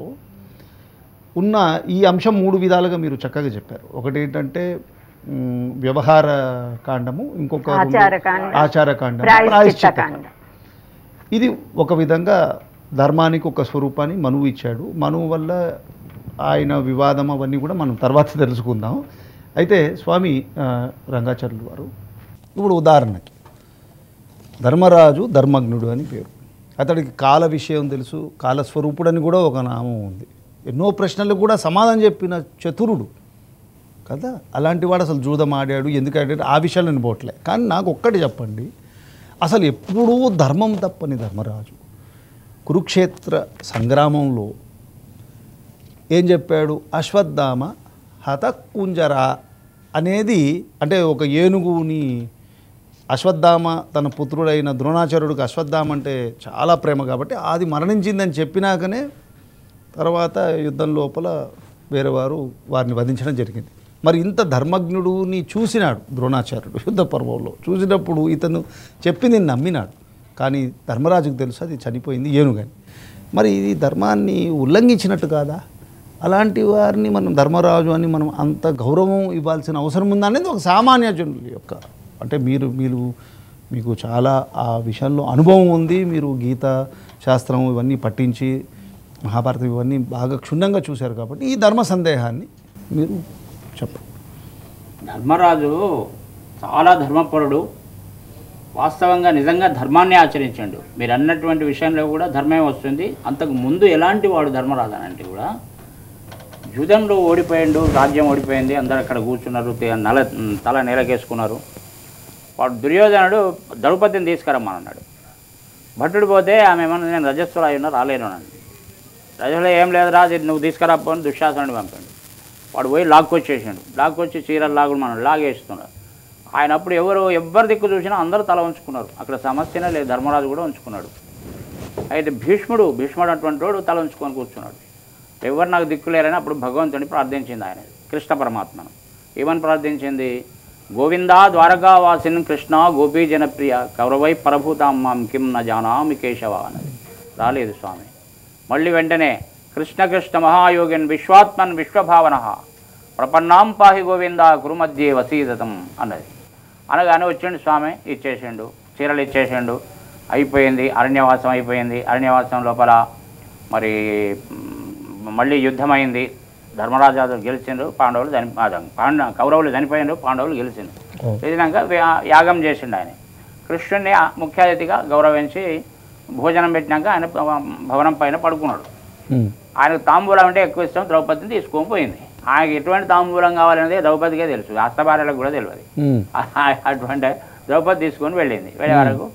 [SPEAKER 1] ఉన్న ఈ అంశం మూడు విధాలుగా మీరు చక్కగా చెప్పారు ఒకటి ఏంటంటే మ్, వ్యవహార కాండము ఇంకొక రెండు
[SPEAKER 2] ఆచారకాండ,
[SPEAKER 1] ఆచారకాండం
[SPEAKER 2] ప్రాయశ్చిత్త
[SPEAKER 1] ప్రాయశ్చిత్త
[SPEAKER 2] కాండ.
[SPEAKER 1] ఇది ఒక విధంగా ధర్మానికి ఒక స్వరూపాన్ని మనువు ఇచ్చాడు మనువు వల్ల ఆయన వివాదం అవన్నీ కూడా మనం తర్వాత తెలుసుకుందాం అయితే స్వామి ఆ, రంగాచార్యులు వారు ఇప్పుడు ఉదాహరణకి ధర్మరాజు ధర్మజ్ఞుడు అని పేరు అతడికి కాల విషయం తెలుసు కాలస్వరూపుడు అని కూడా ఒక నామం ఉంది ఎన్నో ప్రశ్నలకు కూడా సమాధానం చెప్పిన చతురుడు కదా అలాంటి వాడు అసలు జూదం ఆడాడు ఎందుకు ఆడాడు ఆ విషయాలు నేను పోవట్లే కానీ నాకు ఒక్కటి చెప్పండి అసలు ఎప్పుడూ ధర్మం తప్పని ధర్మరాజు కురుక్షేత్ర సంగ్రామంలో ఏం చెప్పాడు అశ్వత్థామ హతకుంజరా అనేది అంటే ఒక ఏనుగుని అశ్వత్థామ తన పుత్రుడైన ద్రోణాచార్యుడికి అశ్వత్థామ అంటే చాలా ప్రేమ కాబట్టి అది మరణించిందని చెప్పినాకనే తర్వాత యుద్ధం లోపల వేరే వారు వారిని వధించడం జరిగింది మరి ఇంత ధర్మజ్ఞుడుని చూసినాడు ద్రోణాచార్యుడు యుద్ధ పర్వంలో చూసినప్పుడు ఇతను చెప్పింది నమ్మినాడు కానీ ధర్మరాజుకు తెలుసు అది చనిపోయింది ఏనుగని మరి ఇది ధర్మాన్ని ఉల్లంఘించినట్టు కాదా అలాంటి వారిని మనం ధర్మరాజు అని మనం అంత గౌరవం ఇవ్వాల్సిన అవసరం ఉందా అనేది ఒక సామాన్య జనుల యొక్క అంటే మీరు మీరు మీకు చాలా ఆ విషయంలో అనుభవం ఉంది మీరు గీత శాస్త్రం ఇవన్నీ పట్టించి మహాభారతం ఇవన్నీ బాగా క్షుణ్ణంగా చూశారు కాబట్టి ఈ ధర్మ సందేహాన్ని మీరు చెప్పండి
[SPEAKER 3] ధర్మరాజు చాలా ధర్మపరుడు వాస్తవంగా నిజంగా ధర్మాన్ని ఆచరించాడు మీరు అన్నటువంటి విషయంలో కూడా ధర్మమే వస్తుంది అంతకు ముందు ఎలాంటి వాడు ధర్మరాజు అని అంటే కూడా జూదంలో ఓడిపోయిండు రాజ్యం ఓడిపోయింది అందరు అక్కడ కూర్చున్నారు తే- నల తల నేలకేసుకున్నారు వాడు దుర్యోధనుడు ద్రౌపదిని తీసుకురమ్మన్నాడు భట్టుడు పోతే ఆమె ఏమన్నా నేను రజస్సులో అయినా రాలేను అని రజస్సులో ఏం లేదు రా ఇది నువ్వు తీసుకురాపో అని దుశ్శాసనుడు పంపాడు వాడు పోయి లాక్కొచ్చేసాడు లాక్కొచ్చి చీరలు లాగుడు మనం లాగేస్తున్నాడు ఆయన అప్పుడు ఎవరు ఎవరి దిక్కు చూసినా అందరూ తల ఉంచుకున్నారు అక్కడ సమస్యనే లేదు ధర్మరాజు కూడా ఉంచుకున్నాడు అయితే భీష్ముడు భీష్ముడు అటువంటి వాడు తల ఉంచుకొని కూర్చున్నాడు ఎవరు నాకు దిక్కు లేరని అప్పుడు భగవంతుని ప్రార్థించింది ఆయన కృష్ణ పరమాత్మను ఏమని ప్రార్థించింది గోవిందా ద్వారకావాసిన్ కృష్ణ గోపీ జనప్రియ కౌరవై పరభూతాం మాం కిం న జానామి కేశవ అన్నది రాలేదు స్వామి మళ్ళీ వెంటనే కృష్ణ కృష్ణ మహాయోగిన్ విశ్వాత్మన్ విశ్వభావన ప్రపన్నాం పాహి గోవింద గురుమధ్యే వసీదతం అన్నది అనగానే వచ్చిండు స్వామి ఇచ్చేసిండు చీరలు ఇచ్చేసిండు అయిపోయింది అరణ్యవాసం అయిపోయింది అరణ్యవాసం లోపల మరి మ్, మళ్ళీ యుద్ధమైంది ధర్మరాజు గెలిచిండు పాండవులు చని అదే, పాండ కౌరవులు చనిపోయిండు పాండవులు గెలిచిండు గెలిచినాక వ్యా- యాగం చేసిండు ఆయన కృష్ణుడిని ఆ ముఖ్య అతిథిగా గౌరవించి భోజనం పెట్టినాక ఆయన భవనం పైన పడుకున్నాడు
[SPEAKER 1] ఉమ్.
[SPEAKER 3] ఆయనకు తాంబూలం అంటే ఎక్కువ ఇష్టం ద్రౌపదిని తీసుకొని పోయింది ఆయనకి ఎటువంటి తాంబూలం కావాలనేది ద్రౌపదికే తెలుసు అస్తభార్యలకు కూడా తెలియదు
[SPEAKER 1] ఉమ్.
[SPEAKER 3] అటువంటి ద్రౌపది తీసుకొని వెళ్ళింది వెళ్ళే వరకు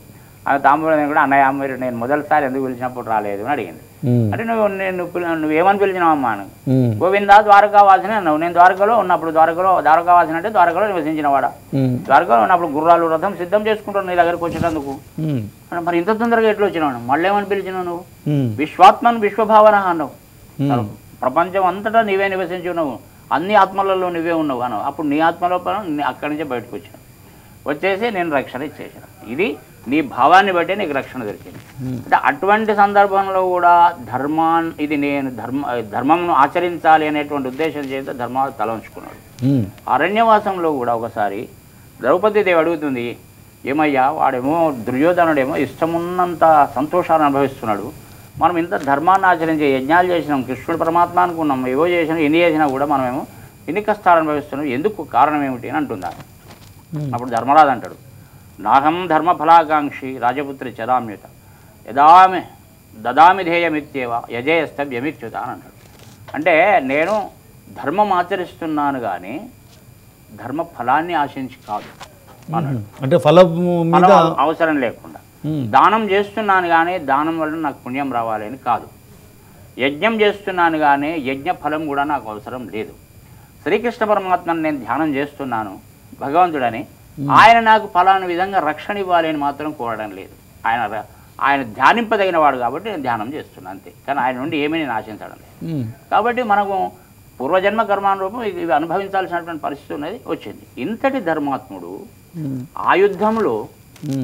[SPEAKER 3] ఆమె తాంబూలం కూడా అన్నయ్య మీరు నేను మొదటిసారి ఎందుకు పిలిచినప్పుడు రాలేదు అని అడిగింది
[SPEAKER 1] ఉమ్,
[SPEAKER 3] అంటే నువ్వు నేను పిల- నువ్వేమని పిలిచినావమ్మా అని
[SPEAKER 1] ఉమ్,
[SPEAKER 3] గోవిందా ద్వారకావాసిన అన్నావు నేను ద్వారకలో ఉన్నప్పుడు ద్వారకలో ద్వారకావాసిన అంటే ద్వారకలో నివసించినవాడా
[SPEAKER 1] ఉమ్,
[SPEAKER 3] ద్వారకలో ఉన్నప్పుడు గుర్రాలు రథం సిద్ధం చేసుకుంటాను నీ దగ్గరకు వచ్చినందుకు
[SPEAKER 1] ఉమ్,
[SPEAKER 3] అంటే మరి ఇంత తొందరగా ఎట్లా వచ్చినావు మళ్ళీ ఏమని పిలిచినావు నువ్వు
[SPEAKER 1] ఉమ్,
[SPEAKER 3] విశ్వాత్మను విశ్వభావన అన్నావు
[SPEAKER 1] ఉమ్,
[SPEAKER 3] ప్రపంచం అంతటా నీవే నివసించి ఉన్నావు అన్ని ఆత్మలలో నువ్వే ఉన్నావు అన్నావు అప్పుడు నీ ఆత్మలోపల నీ అక్కడి నుంచే బయటకు వచ్చినావు వచ్చేసి నేను రక్షణ ఇచ్చేసిన ఇది నీ భావాన్ని బట్టి నీకు రక్షణ దొరికింది అంటే అటువంటి సందర్భంలో కూడా ధర్మాన్ ఇది నేను ధర్మ ధర్మంను ఆచరించాలి అనేటువంటి ఉద్దేశం చేత ధర్మాలు తలంచుకున్నాడు
[SPEAKER 1] ఉమ్,
[SPEAKER 3] అరణ్యవాసంలో కూడా ఒకసారి ద్రౌపది దేవి అడుగుతుంది ఏమయ్యా వాడేమో దుర్యోధనుడేమో ఇష్టమున్నంత సంతోషాన్ని అనుభవిస్తున్నాడు మనం ఇంత ధర్మాన్ని ఆచరించే యజ్ఞాలు చేసినాం కృష్ణుడు పరమాత్మ అనుకున్నాం ఏవో చేసినాం ఎన్ని చేసినా కూడా మనమేమో ఎన్ని కష్టాలు అనుభవిస్తున్నాం ఎందుకు కారణం ఏమిటి అని అంటుంది ఆమె.
[SPEAKER 1] ఉమ్,
[SPEAKER 3] అప్పుడు ధర్మరాజు అంటాడు నాహం ధర్మఫలాకాంక్షి రాజపుత్రి చదామ్యుత యదామి దదామి ధ్యేయమిత్యేవ యజేయస్తవ్యమిత్యుత అని అంటాడు అంటే నేను ధర్మం ఆచరిస్తున్నాను కానీ ధర్మ ఫలాన్ని ఆశించి కాదు అన్నాడు
[SPEAKER 1] అంటే ఫలము మీద
[SPEAKER 3] ఫలం అవసరం లేకుండా
[SPEAKER 1] ఉమ్,
[SPEAKER 3] దానం చేస్తున్నాను కానీ దానం వల్ల నాకు పుణ్యం రావాలి అని కాదు యజ్ఞం చేస్తున్నాను కానీ యజ్ఞ ఫలం కూడా నాకు అవసరం లేదు శ్రీకృష్ణ పరమాత్మను నేను ధ్యానం చేస్తున్నాను భగవంతుడని ఆయన నాకు ఫలాని విధంగా రక్షణ ఇవ్వాలి అని మాత్రం కోరడం లేదు ఆయన ర- ఆయన ధ్యానింపదగిన వాడు కాబట్టి నేను ధ్యానం చేస్తున్నాను అంతే కానీ ఆయన నుండి ఏమీ నేను ఆశించడం లేదు
[SPEAKER 1] ఉమ్,
[SPEAKER 3] కాబట్టి మనకు పూర్వజన్మ కర్మానురూపం ఇవి ఇవి అనుభవించాల్సినటువంటి పరిస్థితి ఉన్నది వచ్చింది ఇంతటి ధర్మాత్ముడు
[SPEAKER 1] ఉమ్,
[SPEAKER 3] ఆ యుద్ధంలో
[SPEAKER 1] ఉమ్,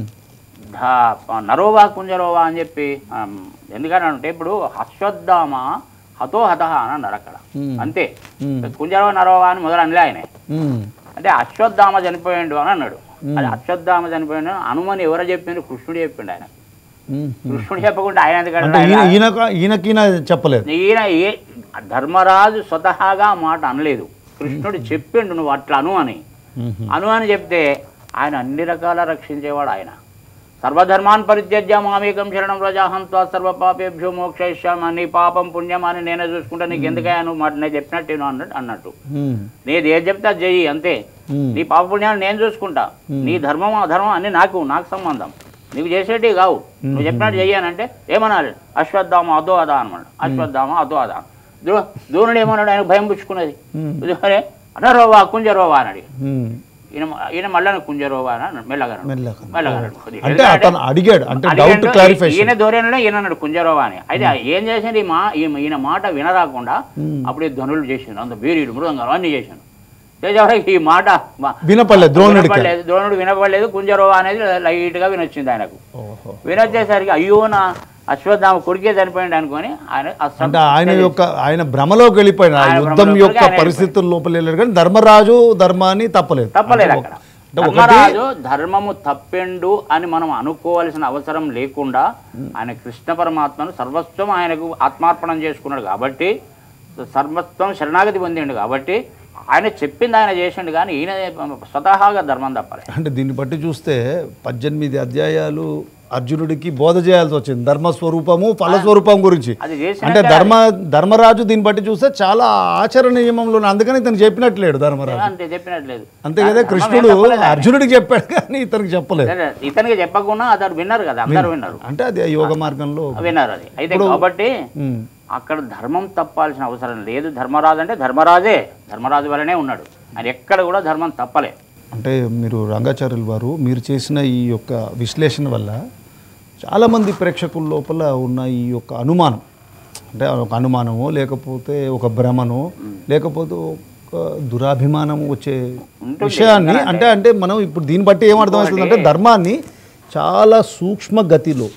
[SPEAKER 3] ధ- నరోవా కుంజరోవా అని చెప్పి ఆమ్, ఎందుకని అంటే ఇప్పుడు అశ్వత్థామ హతో హత అని అన్నారు అక్కడ
[SPEAKER 1] ఉమ్,
[SPEAKER 3] అంతే
[SPEAKER 1] ఉమ్,
[SPEAKER 3] కుంజరవ నరోవా అని మొదలు అనలే ఆయన
[SPEAKER 1] ఉమ్,
[SPEAKER 3] అంటే అశ్వత్థామ చనిపోయిండు అని అన్నాడు
[SPEAKER 1] ఉమ్.
[SPEAKER 3] అది అశ్వత్థామ చనిపోయిండు అనుమని ఎవరో చెప్పిండు కృష్ణుడు చెప్పిండు ఆయన
[SPEAKER 1] ఉమ్, ఉమ్.
[SPEAKER 3] కృష్ణుడు చెప్పకుండా ఆయన ఎందుకంటే
[SPEAKER 1] అంటే ఈయన
[SPEAKER 3] ఆయన-
[SPEAKER 1] ఈయనకు ఈయనకి ఈయన చెప్పలేదు
[SPEAKER 3] ఈయన ఏ ధర్మరాజు స్వతహాగా ఆ మాట అనలేదు కృష్ణుడు చెప్పిండు నువ్వు అట్లా అను అని
[SPEAKER 1] ఉమ్,
[SPEAKER 3] అను అని చెప్తే ఆయన అన్ని రకాల రక్షించేవాడు ఆయన సర్వధర్మాన్ పరిత్యజ్య మామేకం శరణం ప్రజాహంత్వా సర్వ పాపేభ్యో మోక్షయిష్యామి నీ పాపం పుణ్యం అని నేనే చూసుకుంటా నీకు ఎందుకయ్యా నువ్వు మాట నేను చెప్పినట్టు విను అన్నట్టు అన్నట్టు
[SPEAKER 1] ఉమ్,
[SPEAKER 3] నేను ఏది చెప్తే అది చెయ్యి అంతే
[SPEAKER 1] ఉమ్,
[SPEAKER 3] నీ పాప పుణ్యాన్ని నేను చూసుకుంటా నీ ధర్మం అధర్మం అన్ని నాకు నాకు సంబంధం నీకు చేసేటివి కావు నువ్వు చెప్పినట్టు చెయ్యానంటే ఏమనాలి అశ్వత్థామ అదో అదా అనమాట అశ్వత్థామ అదో అదా దూ దూనుడు ఏమన్నాడు ఆయన భయం పుచ్చుకున్నది
[SPEAKER 1] ఉమ్,
[SPEAKER 3] అరే అనరోవా కుంజరోవా అని అడిగి
[SPEAKER 1] ఉమ్.
[SPEAKER 3] ఈయన ఈయన మళ్ళా కుంజరోవా అని అన్నాడు మెల్లగా అన్నాడు.
[SPEAKER 1] మెల్లగా.
[SPEAKER 3] మెల్లగా అన్నాడు. కొద్దిగా.
[SPEAKER 1] అంటే
[SPEAKER 3] ఎందుకంటే
[SPEAKER 1] అతను అడిగాడు అంటే
[SPEAKER 3] అడిగాడు,
[SPEAKER 1] డౌట్ క్లారిఫికేషన్
[SPEAKER 3] ఈయన ధోరణిలో ఈయన అన్నాడు కుంజరోవా అని అయితే ఏం చేసింది ఈ మా ఈ- ఈయన మాట వినరాకుండా
[SPEAKER 1] ఉమ్.
[SPEAKER 3] అప్పుడు ఈ ధనులు చేసిండు అంత బీరీడు మృదంగాలు అన్ని చేశాను చేసేవారికి ఈ మాట మా-
[SPEAKER 1] వినపడలేదు ద్రోణుడికి
[SPEAKER 3] వినపడలేదు ద్రోణుడు వినపడలేదు కుంజరోవా అనేది లైట్ గా వినొచ్చింది ఆయనకు
[SPEAKER 1] ఓహో.
[SPEAKER 3] వినొచ్చేసరికి అయ్యో నా అశ్వత్థామ కొడుకే చనిపోయింది అనుకొని ఆయన అస్సం-
[SPEAKER 1] అంటే ఆయన యొక్క ఆయన భ్రమలోకి వెళ్ళిపోయిన ఆ
[SPEAKER 3] ఆయన
[SPEAKER 1] యుద్ధం
[SPEAKER 3] భ్రమలోకి
[SPEAKER 1] యొక్క
[SPEAKER 3] ఆయన
[SPEAKER 1] పరిస్థితుల లోపల వెళ్ళాడు కానీ ధర్మరాజు ధర్మాన్ని తప్పలేదు
[SPEAKER 3] తప్పలేదు
[SPEAKER 1] అంటే
[SPEAKER 3] అక్కడ
[SPEAKER 1] ఒక- అంటే ఒకటి
[SPEAKER 3] ధర్మరాజు ధర్మము తప్పెండు అని మనం అనుకోవాల్సిన అవసరం లేకుండా ఆయన కృష్ణ పరమాత్మను సర్వస్వం ఆయనకు ఆత్మార్పణం చేసుకున్నాడు కాబట్టి సర్వస్వం శరణాగతి పొందిండు కాబట్టి ఆయన చెప్పింది ఆయన చేసిండు కానీ ఈయన స్వతహాగా ధర్మం తప్పలే
[SPEAKER 1] అంటే దీన్ని బట్టి చూస్తే పద్దెనిమిది అధ్యాయాలు అర్జునుడికి బోధ చేయాల్సి వచ్చింది ధర్మస్వరూపము ఫలస్వరూపం గురించి
[SPEAKER 3] అది చేసిన
[SPEAKER 1] అంటే ధర్మ ధర్మరాజు దీన్ని బట్టి చూస్తే చాలా ఆచరణ నియమంలో అందుకని ఇతను చెప్పినట్లేడు ధర్మరాజు
[SPEAKER 3] అంటే చెప్పినట్లేదు
[SPEAKER 1] అంతే కదా
[SPEAKER 3] ధర్మం ఏం
[SPEAKER 1] కృష్ణుడు
[SPEAKER 3] తప్పలేదు ఆయన.
[SPEAKER 1] అర్జునుడికి చెప్పాడు కానీ ఇతనికి చెప్పలేదు
[SPEAKER 3] సరే, ఇతనికి చెప్పకుండా అతను విన్నారు కదా అందరు విన్నారు
[SPEAKER 1] అంటే అది యోగ మార్గంలో
[SPEAKER 3] విన్నారు అది అయితే
[SPEAKER 1] ఇప్పుడు-
[SPEAKER 3] కాబట్టి
[SPEAKER 1] ఉమ్,
[SPEAKER 3] అక్కడ ధర్మం తప్పాల్సిన అవసరం లేదు ధర్మరాజు అంటే ధర్మరాజే ధర్మరాజు వలనే ఉన్నాడు ఆయన ఎక్కడ కూడా ధర్మం తప్పలే
[SPEAKER 1] అంటే మీరు రంగాచార్యుల వారు మీరు చేసిన ఈ యొక్క విశ్లేషణ వల్ల చాలామంది ప్రేక్షకుల లోపల ఉన్న ఈ యొక్క అనుమానం అంటే ఒక అనుమానమో లేకపోతే ఒక భ్రమనో లేకపోతే ఒక దురాభిమానం వచ్చే
[SPEAKER 3] ఉంటుంది.
[SPEAKER 1] విషయాన్ని అంటే అంటే మనం ఇప్పుడు దీన్ని బట్టి ఏం అర్థమవుతుంది అంటే ధర్మాన్ని చాలా సూక్ష్మ గతిలో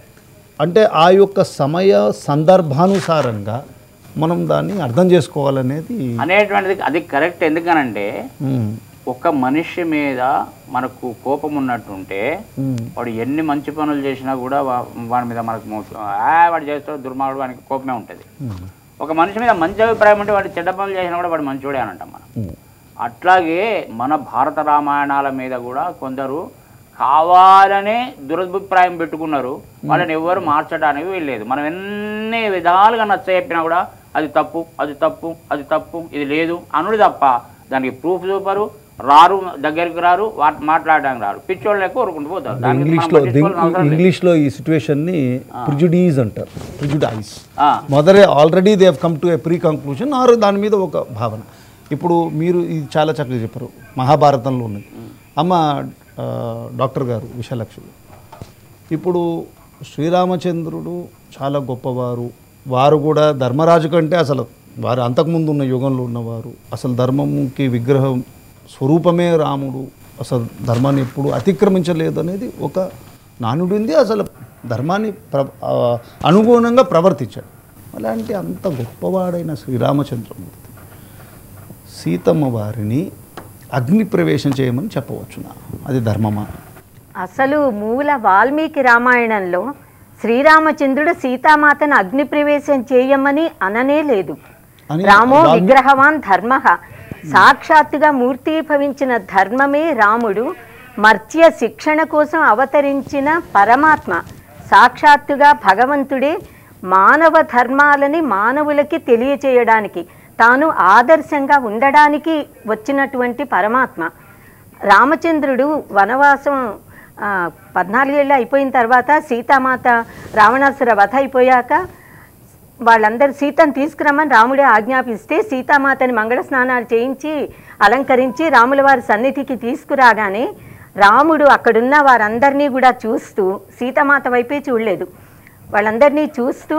[SPEAKER 1] అంటే ఆ యొక్క సమయ సందర్భానుసారంగా మనం దాన్ని అర్థం చేసుకోవాలనేది
[SPEAKER 3] అనేటువంటిది అది కరెక్ట్ ఎందుకనంటే
[SPEAKER 1] ఉమ్,
[SPEAKER 3] ఒక మనిషి మీద మనకు కోపం ఉన్నట్టుంటే
[SPEAKER 1] ఉమ్,
[SPEAKER 3] వాడు ఎన్ని మంచి పనులు చేసినా కూడా వా- వాడి మీద మనకు మోసం ఆ వాడు చేస్తాడు దుర్మార్గుడు వానికి కోపమే ఉంటుంది
[SPEAKER 1] ఉమ్,
[SPEAKER 3] ఒక మనిషి మీద మంచి అభిప్రాయం ఉంటే వాడు చెడ్డ పనులు చేసినా కూడా వాడు మంచివాడే అని అంటాం మనం
[SPEAKER 1] ఉమ్.
[SPEAKER 3] అట్లాగే మన భారత రామాయణాల మీద కూడా కొందరు కావాలనే దురభిప్రాయం పెట్టుకున్నారు వాళ్ళని ఎవ్వరు మార్చడానికి వీల్లేదు మనం ఎన్ని విధాలుగా నచ్చ చెప్పినా కూడా అది తప్పు అది తప్పు అది తప్పు ఇది లేదు అనుడు తప్ప దానికి ప్రూఫ్ చూపరు రారు దగ్గరికి రారు వాటి మాట్లాడడానికి రారు పిచ్చోళ్ళు లెక్క ఊరుకుంటూ పోతారు దానికి మనం
[SPEAKER 5] ఇంగ్లీష్లో
[SPEAKER 3] పట్టించుకోవాల్సిన అవసరం లేదు.
[SPEAKER 5] ఇంగ్లీష్లో ఈ సిచ్యువేషన్ని ప్రిజుడీస్ అంటారు ప్రిజుడైస్
[SPEAKER 3] ఆ,
[SPEAKER 5] మొదలే already they come to a pre conclusion or దాని మీద ఒక భావన ఇప్పుడు మీరు ఇది చాలా చక్కగా చెప్పారు మహాభారతంలో ఉన్నది అమ్మ ఆ, డాక్టర్ గారు విశాలక్ష్మి ఇప్పుడు శ్రీరామచంద్రుడు చాలా గొప్పవారు వారు కూడా ధర్మరాజు కంటే అసలు వారు అంతకుముందు ఉన్న యుగంలో ఉన్నవారు అసలు ధర్మంకి విగ్రహం స్వరూపమే రాముడు అసలు ధర్మాన్ని ఎప్పుడు అతిక్రమించలేదు అనేది ఒక నానుడి ఉంది అసలు ధర్మాన్ని ప్ర ఆ, అనుగుణంగా ప్రవర్తించాడు అలాంటి అంత గొప్పవాడైన శ్రీరామచంద్రమూర్తి సీతమ్మ వారిని అగ్ని ప్రవేశం చేయమని చెప్పవచ్చునా అది ధర్మమా
[SPEAKER 2] అసలు మూల వాల్మీకి రామాయణంలో శ్రీరామచంద్రుడు సీతామాతను అగ్ని ప్రవేశం చేయమని అననే లేదు
[SPEAKER 5] అని
[SPEAKER 2] రామో
[SPEAKER 5] వాల్మీ-
[SPEAKER 2] విగ్రహవాన్ ధర్మ సాక్షాత్తుగా మూర్తీభవించిన ధర్మమే రాముడు మర్త్య శిక్షణ కోసం అవతరించిన పరమాత్మ సాక్షాత్తుగా భగవంతుడే మానవ ధర్మాలని మానవులకి తెలియచేయడానికి తాను ఆదర్శంగా ఉండడానికి వచ్చినటువంటి పరమాత్మ రామచంద్రుడు వనవాసం ఆ, పద్నాలుగేళ్ళు అయిపోయిన తర్వాత సీతామాత రావణాసుర వధ అయిపోయాక వాళ్ళందరూ సీతను తీసుకురమ్మని రాముడే ఆజ్ఞాపిస్తే సీతామాతని మంగళ స్నానాలు చేయించి అలంకరించి రాముల వారి సన్నిధికి తీసుకురాగానే రాముడు అక్కడున్న వారందరినీ కూడా చూస్తూ సీతామాత వైపే చూడలేదు వాళ్ళందరినీ చూస్తూ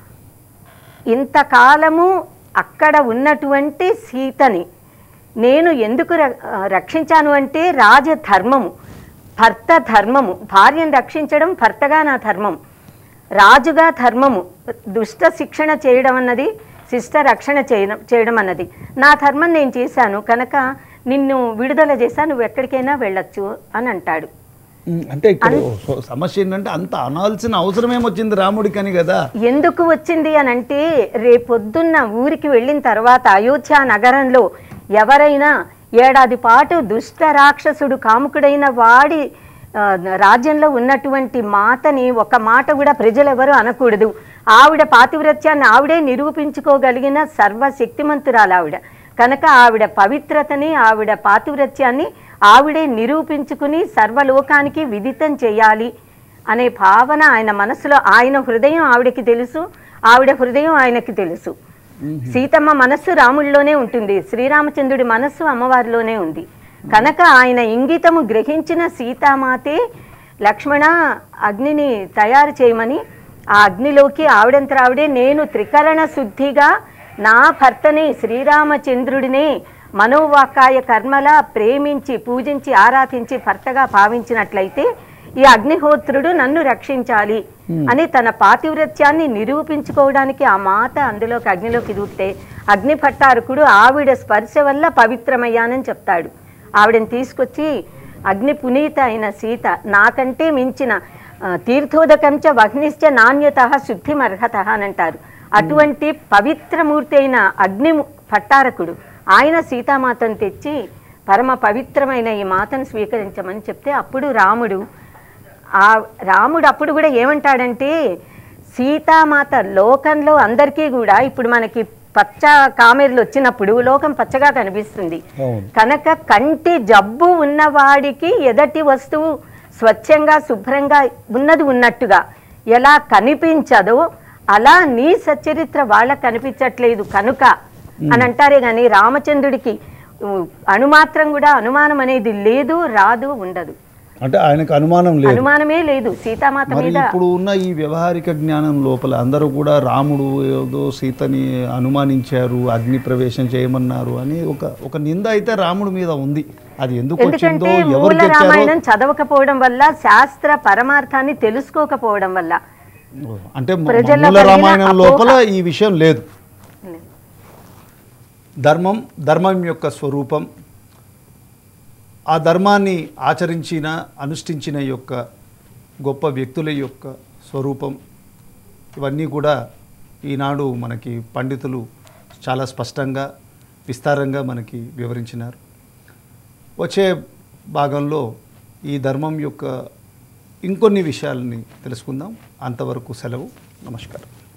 [SPEAKER 2] ఇంతకాలము అక్కడ ఉన్నటువంటి సీతని నేను ఎందుకు ర- రక్షించాను అంటే రాజధర్మము భర్త ధర్మము భార్యను రక్షించడం భర్తగా నా ధర్మం రాజుగా ధర్మము దుష్ట శిక్షణ చేయడం అన్నది శిష్ట రక్షణ చేయడం చేయడం అన్నది నా ధర్మం నేను చేశాను కనుక నిన్ను విడుదల చేశా నువ్వు ఎక్కడికైనా వెళ్ళొచ్చు అని అంటాడు
[SPEAKER 5] ఉమ్, అంటే ఇక్కడ సో- సమస్య ఏంటంటే అంత అనాల్సిన అవసరం ఏమొచ్చింది రాముడికని కదా
[SPEAKER 2] ఎందుకు వచ్చింది అని అంటే రేపొద్దున్న ఊరికి వెళ్ళిన తర్వాత అయోధ్య నగరంలో ఎవరైనా ఏడాది పాటు దుష్ట రాక్షసుడు కాముకుడైన వాడి ఆ, రాజ్యంలో ఉన్నటువంటి మాతని ఒక మాట కూడా ప్రజలెవరూ అనకూడదు ఆవిడ పాతివ్రత్యాన్ని ఆవిడే నిరూపించుకోగలిగిన సర్వశక్తిమంతురాలు ఆవిడ కనుక ఆవిడ పవిత్రతని ఆవిడ పాతివ్రత్యాన్ని ఆవిడే నిరూపించుకుని సర్వలోకానికి విదితం చేయాలి అనే భావన ఆయన మనసులో ఆయన హృదయం ఆవిడకి తెలుసు ఆవిడ హృదయం ఆయనకి తెలుసు సీతమ్మ మనస్సు రాముడిలోనే ఉంటుంది శ్రీరామచంద్రుడి మనస్సు అమ్మవారిలోనే ఉంది కనుక ఆయన ఇంగితము గ్రహించిన సీతామాతే లక్ష్మణ అగ్నిని తయారు చేయమని ఆ అగ్నిలోకి ఆవిడంతర ఆవిడే నేను త్రికరణ శుద్ధిగా నా భర్తని శ్రీరామచంద్రుడినే మనోవాకాయ కర్మల ప్రేమించి పూజించి ఆరాధించి భర్తగా భావించినట్లయితే ఈ అగ్నిహోత్రుడు నన్ను రక్షించాలి అని తన పాతివ్రత్యాన్ని నిరూపించుకోవడానికి ఆ మాత అందులోకి అగ్నిలోకి దూకితే అగ్ని భట్టారకుడు ఆవిడ స్పర్శ వల్ల పవిత్రమయ్యానని చెప్తాడు ఆవిడని తీసుకొచ్చి అగ్ని పునీత అయిన సీత నాకంటే మించిన ఆ, తీర్థోదకంచ వహ్నిశ్చ నాణ్యత శుద్ధిమర్హత అని అంటారు అటువంటి పవిత్రమూర్తి అయిన అగ్ని భట్టారకుడు ఆయన సీతామాతను తెచ్చి పరమ పవిత్రమైన ఈ మాతను స్వీకరించమని చెప్తే అప్పుడు రాముడు ఆ రాముడు అప్పుడు కూడా ఏమంటాడంటే సీతామాత లోకంలో అందరికీ కూడా ఇప్పుడు మనకి పచ్చ కామెర్లు వచ్చినప్పుడు లోకం పచ్చగా కనిపిస్తుంది
[SPEAKER 5] అవును
[SPEAKER 2] కనుక కంటి జబ్బు ఉన్నవాడికి ఎదటి వస్తువు స్వచ్ఛంగా శుభ్రంగా ఉన్నది ఉన్నట్టుగా ఎలా కనిపించదో అలా నీ సచ్చరిత్ర వాళ్ళకి కనిపించట్లేదు కనుక అని అంటారే గాని రామచంద్రుడికి ఉ, అణుమాత్రం కూడా అనుమానం అనేది లేదు రాదు ఉండదు
[SPEAKER 5] అంటే ఆయనకు అనుమానం లేదు
[SPEAKER 2] అనుమానమే లేదు సీతామాత
[SPEAKER 5] మరి
[SPEAKER 2] మీద
[SPEAKER 5] ఇప్పుడు ఉన్న ఈ వ్యవహారిక జ్ఞానం లోపల అందరూ కూడా రాముడు ఏదో సీతని అనుమానించారు అగ్ని ప్రవేశం చేయమన్నారు అని ఒక ఒక నింద అయితే రాముడి మీద ఉంది అది ఎందుకు వచ్చిందో
[SPEAKER 2] ఎందుకంటే
[SPEAKER 5] ఎవరు
[SPEAKER 2] మూల
[SPEAKER 5] తెచ్చారో
[SPEAKER 2] రామాయణం చదవకపోవడం వల్ల శాస్త్ర పరమార్థాన్ని తెలుసుకోకపోవడం వల్ల
[SPEAKER 5] అంటే మ-
[SPEAKER 2] ప్రజల్లో
[SPEAKER 5] మూల
[SPEAKER 2] కలిగిన
[SPEAKER 5] రామాయణం
[SPEAKER 2] అపోహ.
[SPEAKER 5] లోపల ఈ విషయం లేదు ధర్మం ధర్మం యొక్క స్వరూపం ఆ ధర్మాన్ని ఆచరించిన అనుష్ఠించిన యొక్క గొప్ప వ్యక్తుల యొక్క స్వరూపం ఇవన్నీ కూడా ఈనాడు మనకి పండితులు చాలా స్పష్టంగా విస్తారంగా మనకి వివరించినారు వచ్చే భాగంలో ఈ ధర్మం యొక్క ఇంకొన్ని విషయాలని తెలుసుకుందాం అంతవరకు సెలవు నమస్కారం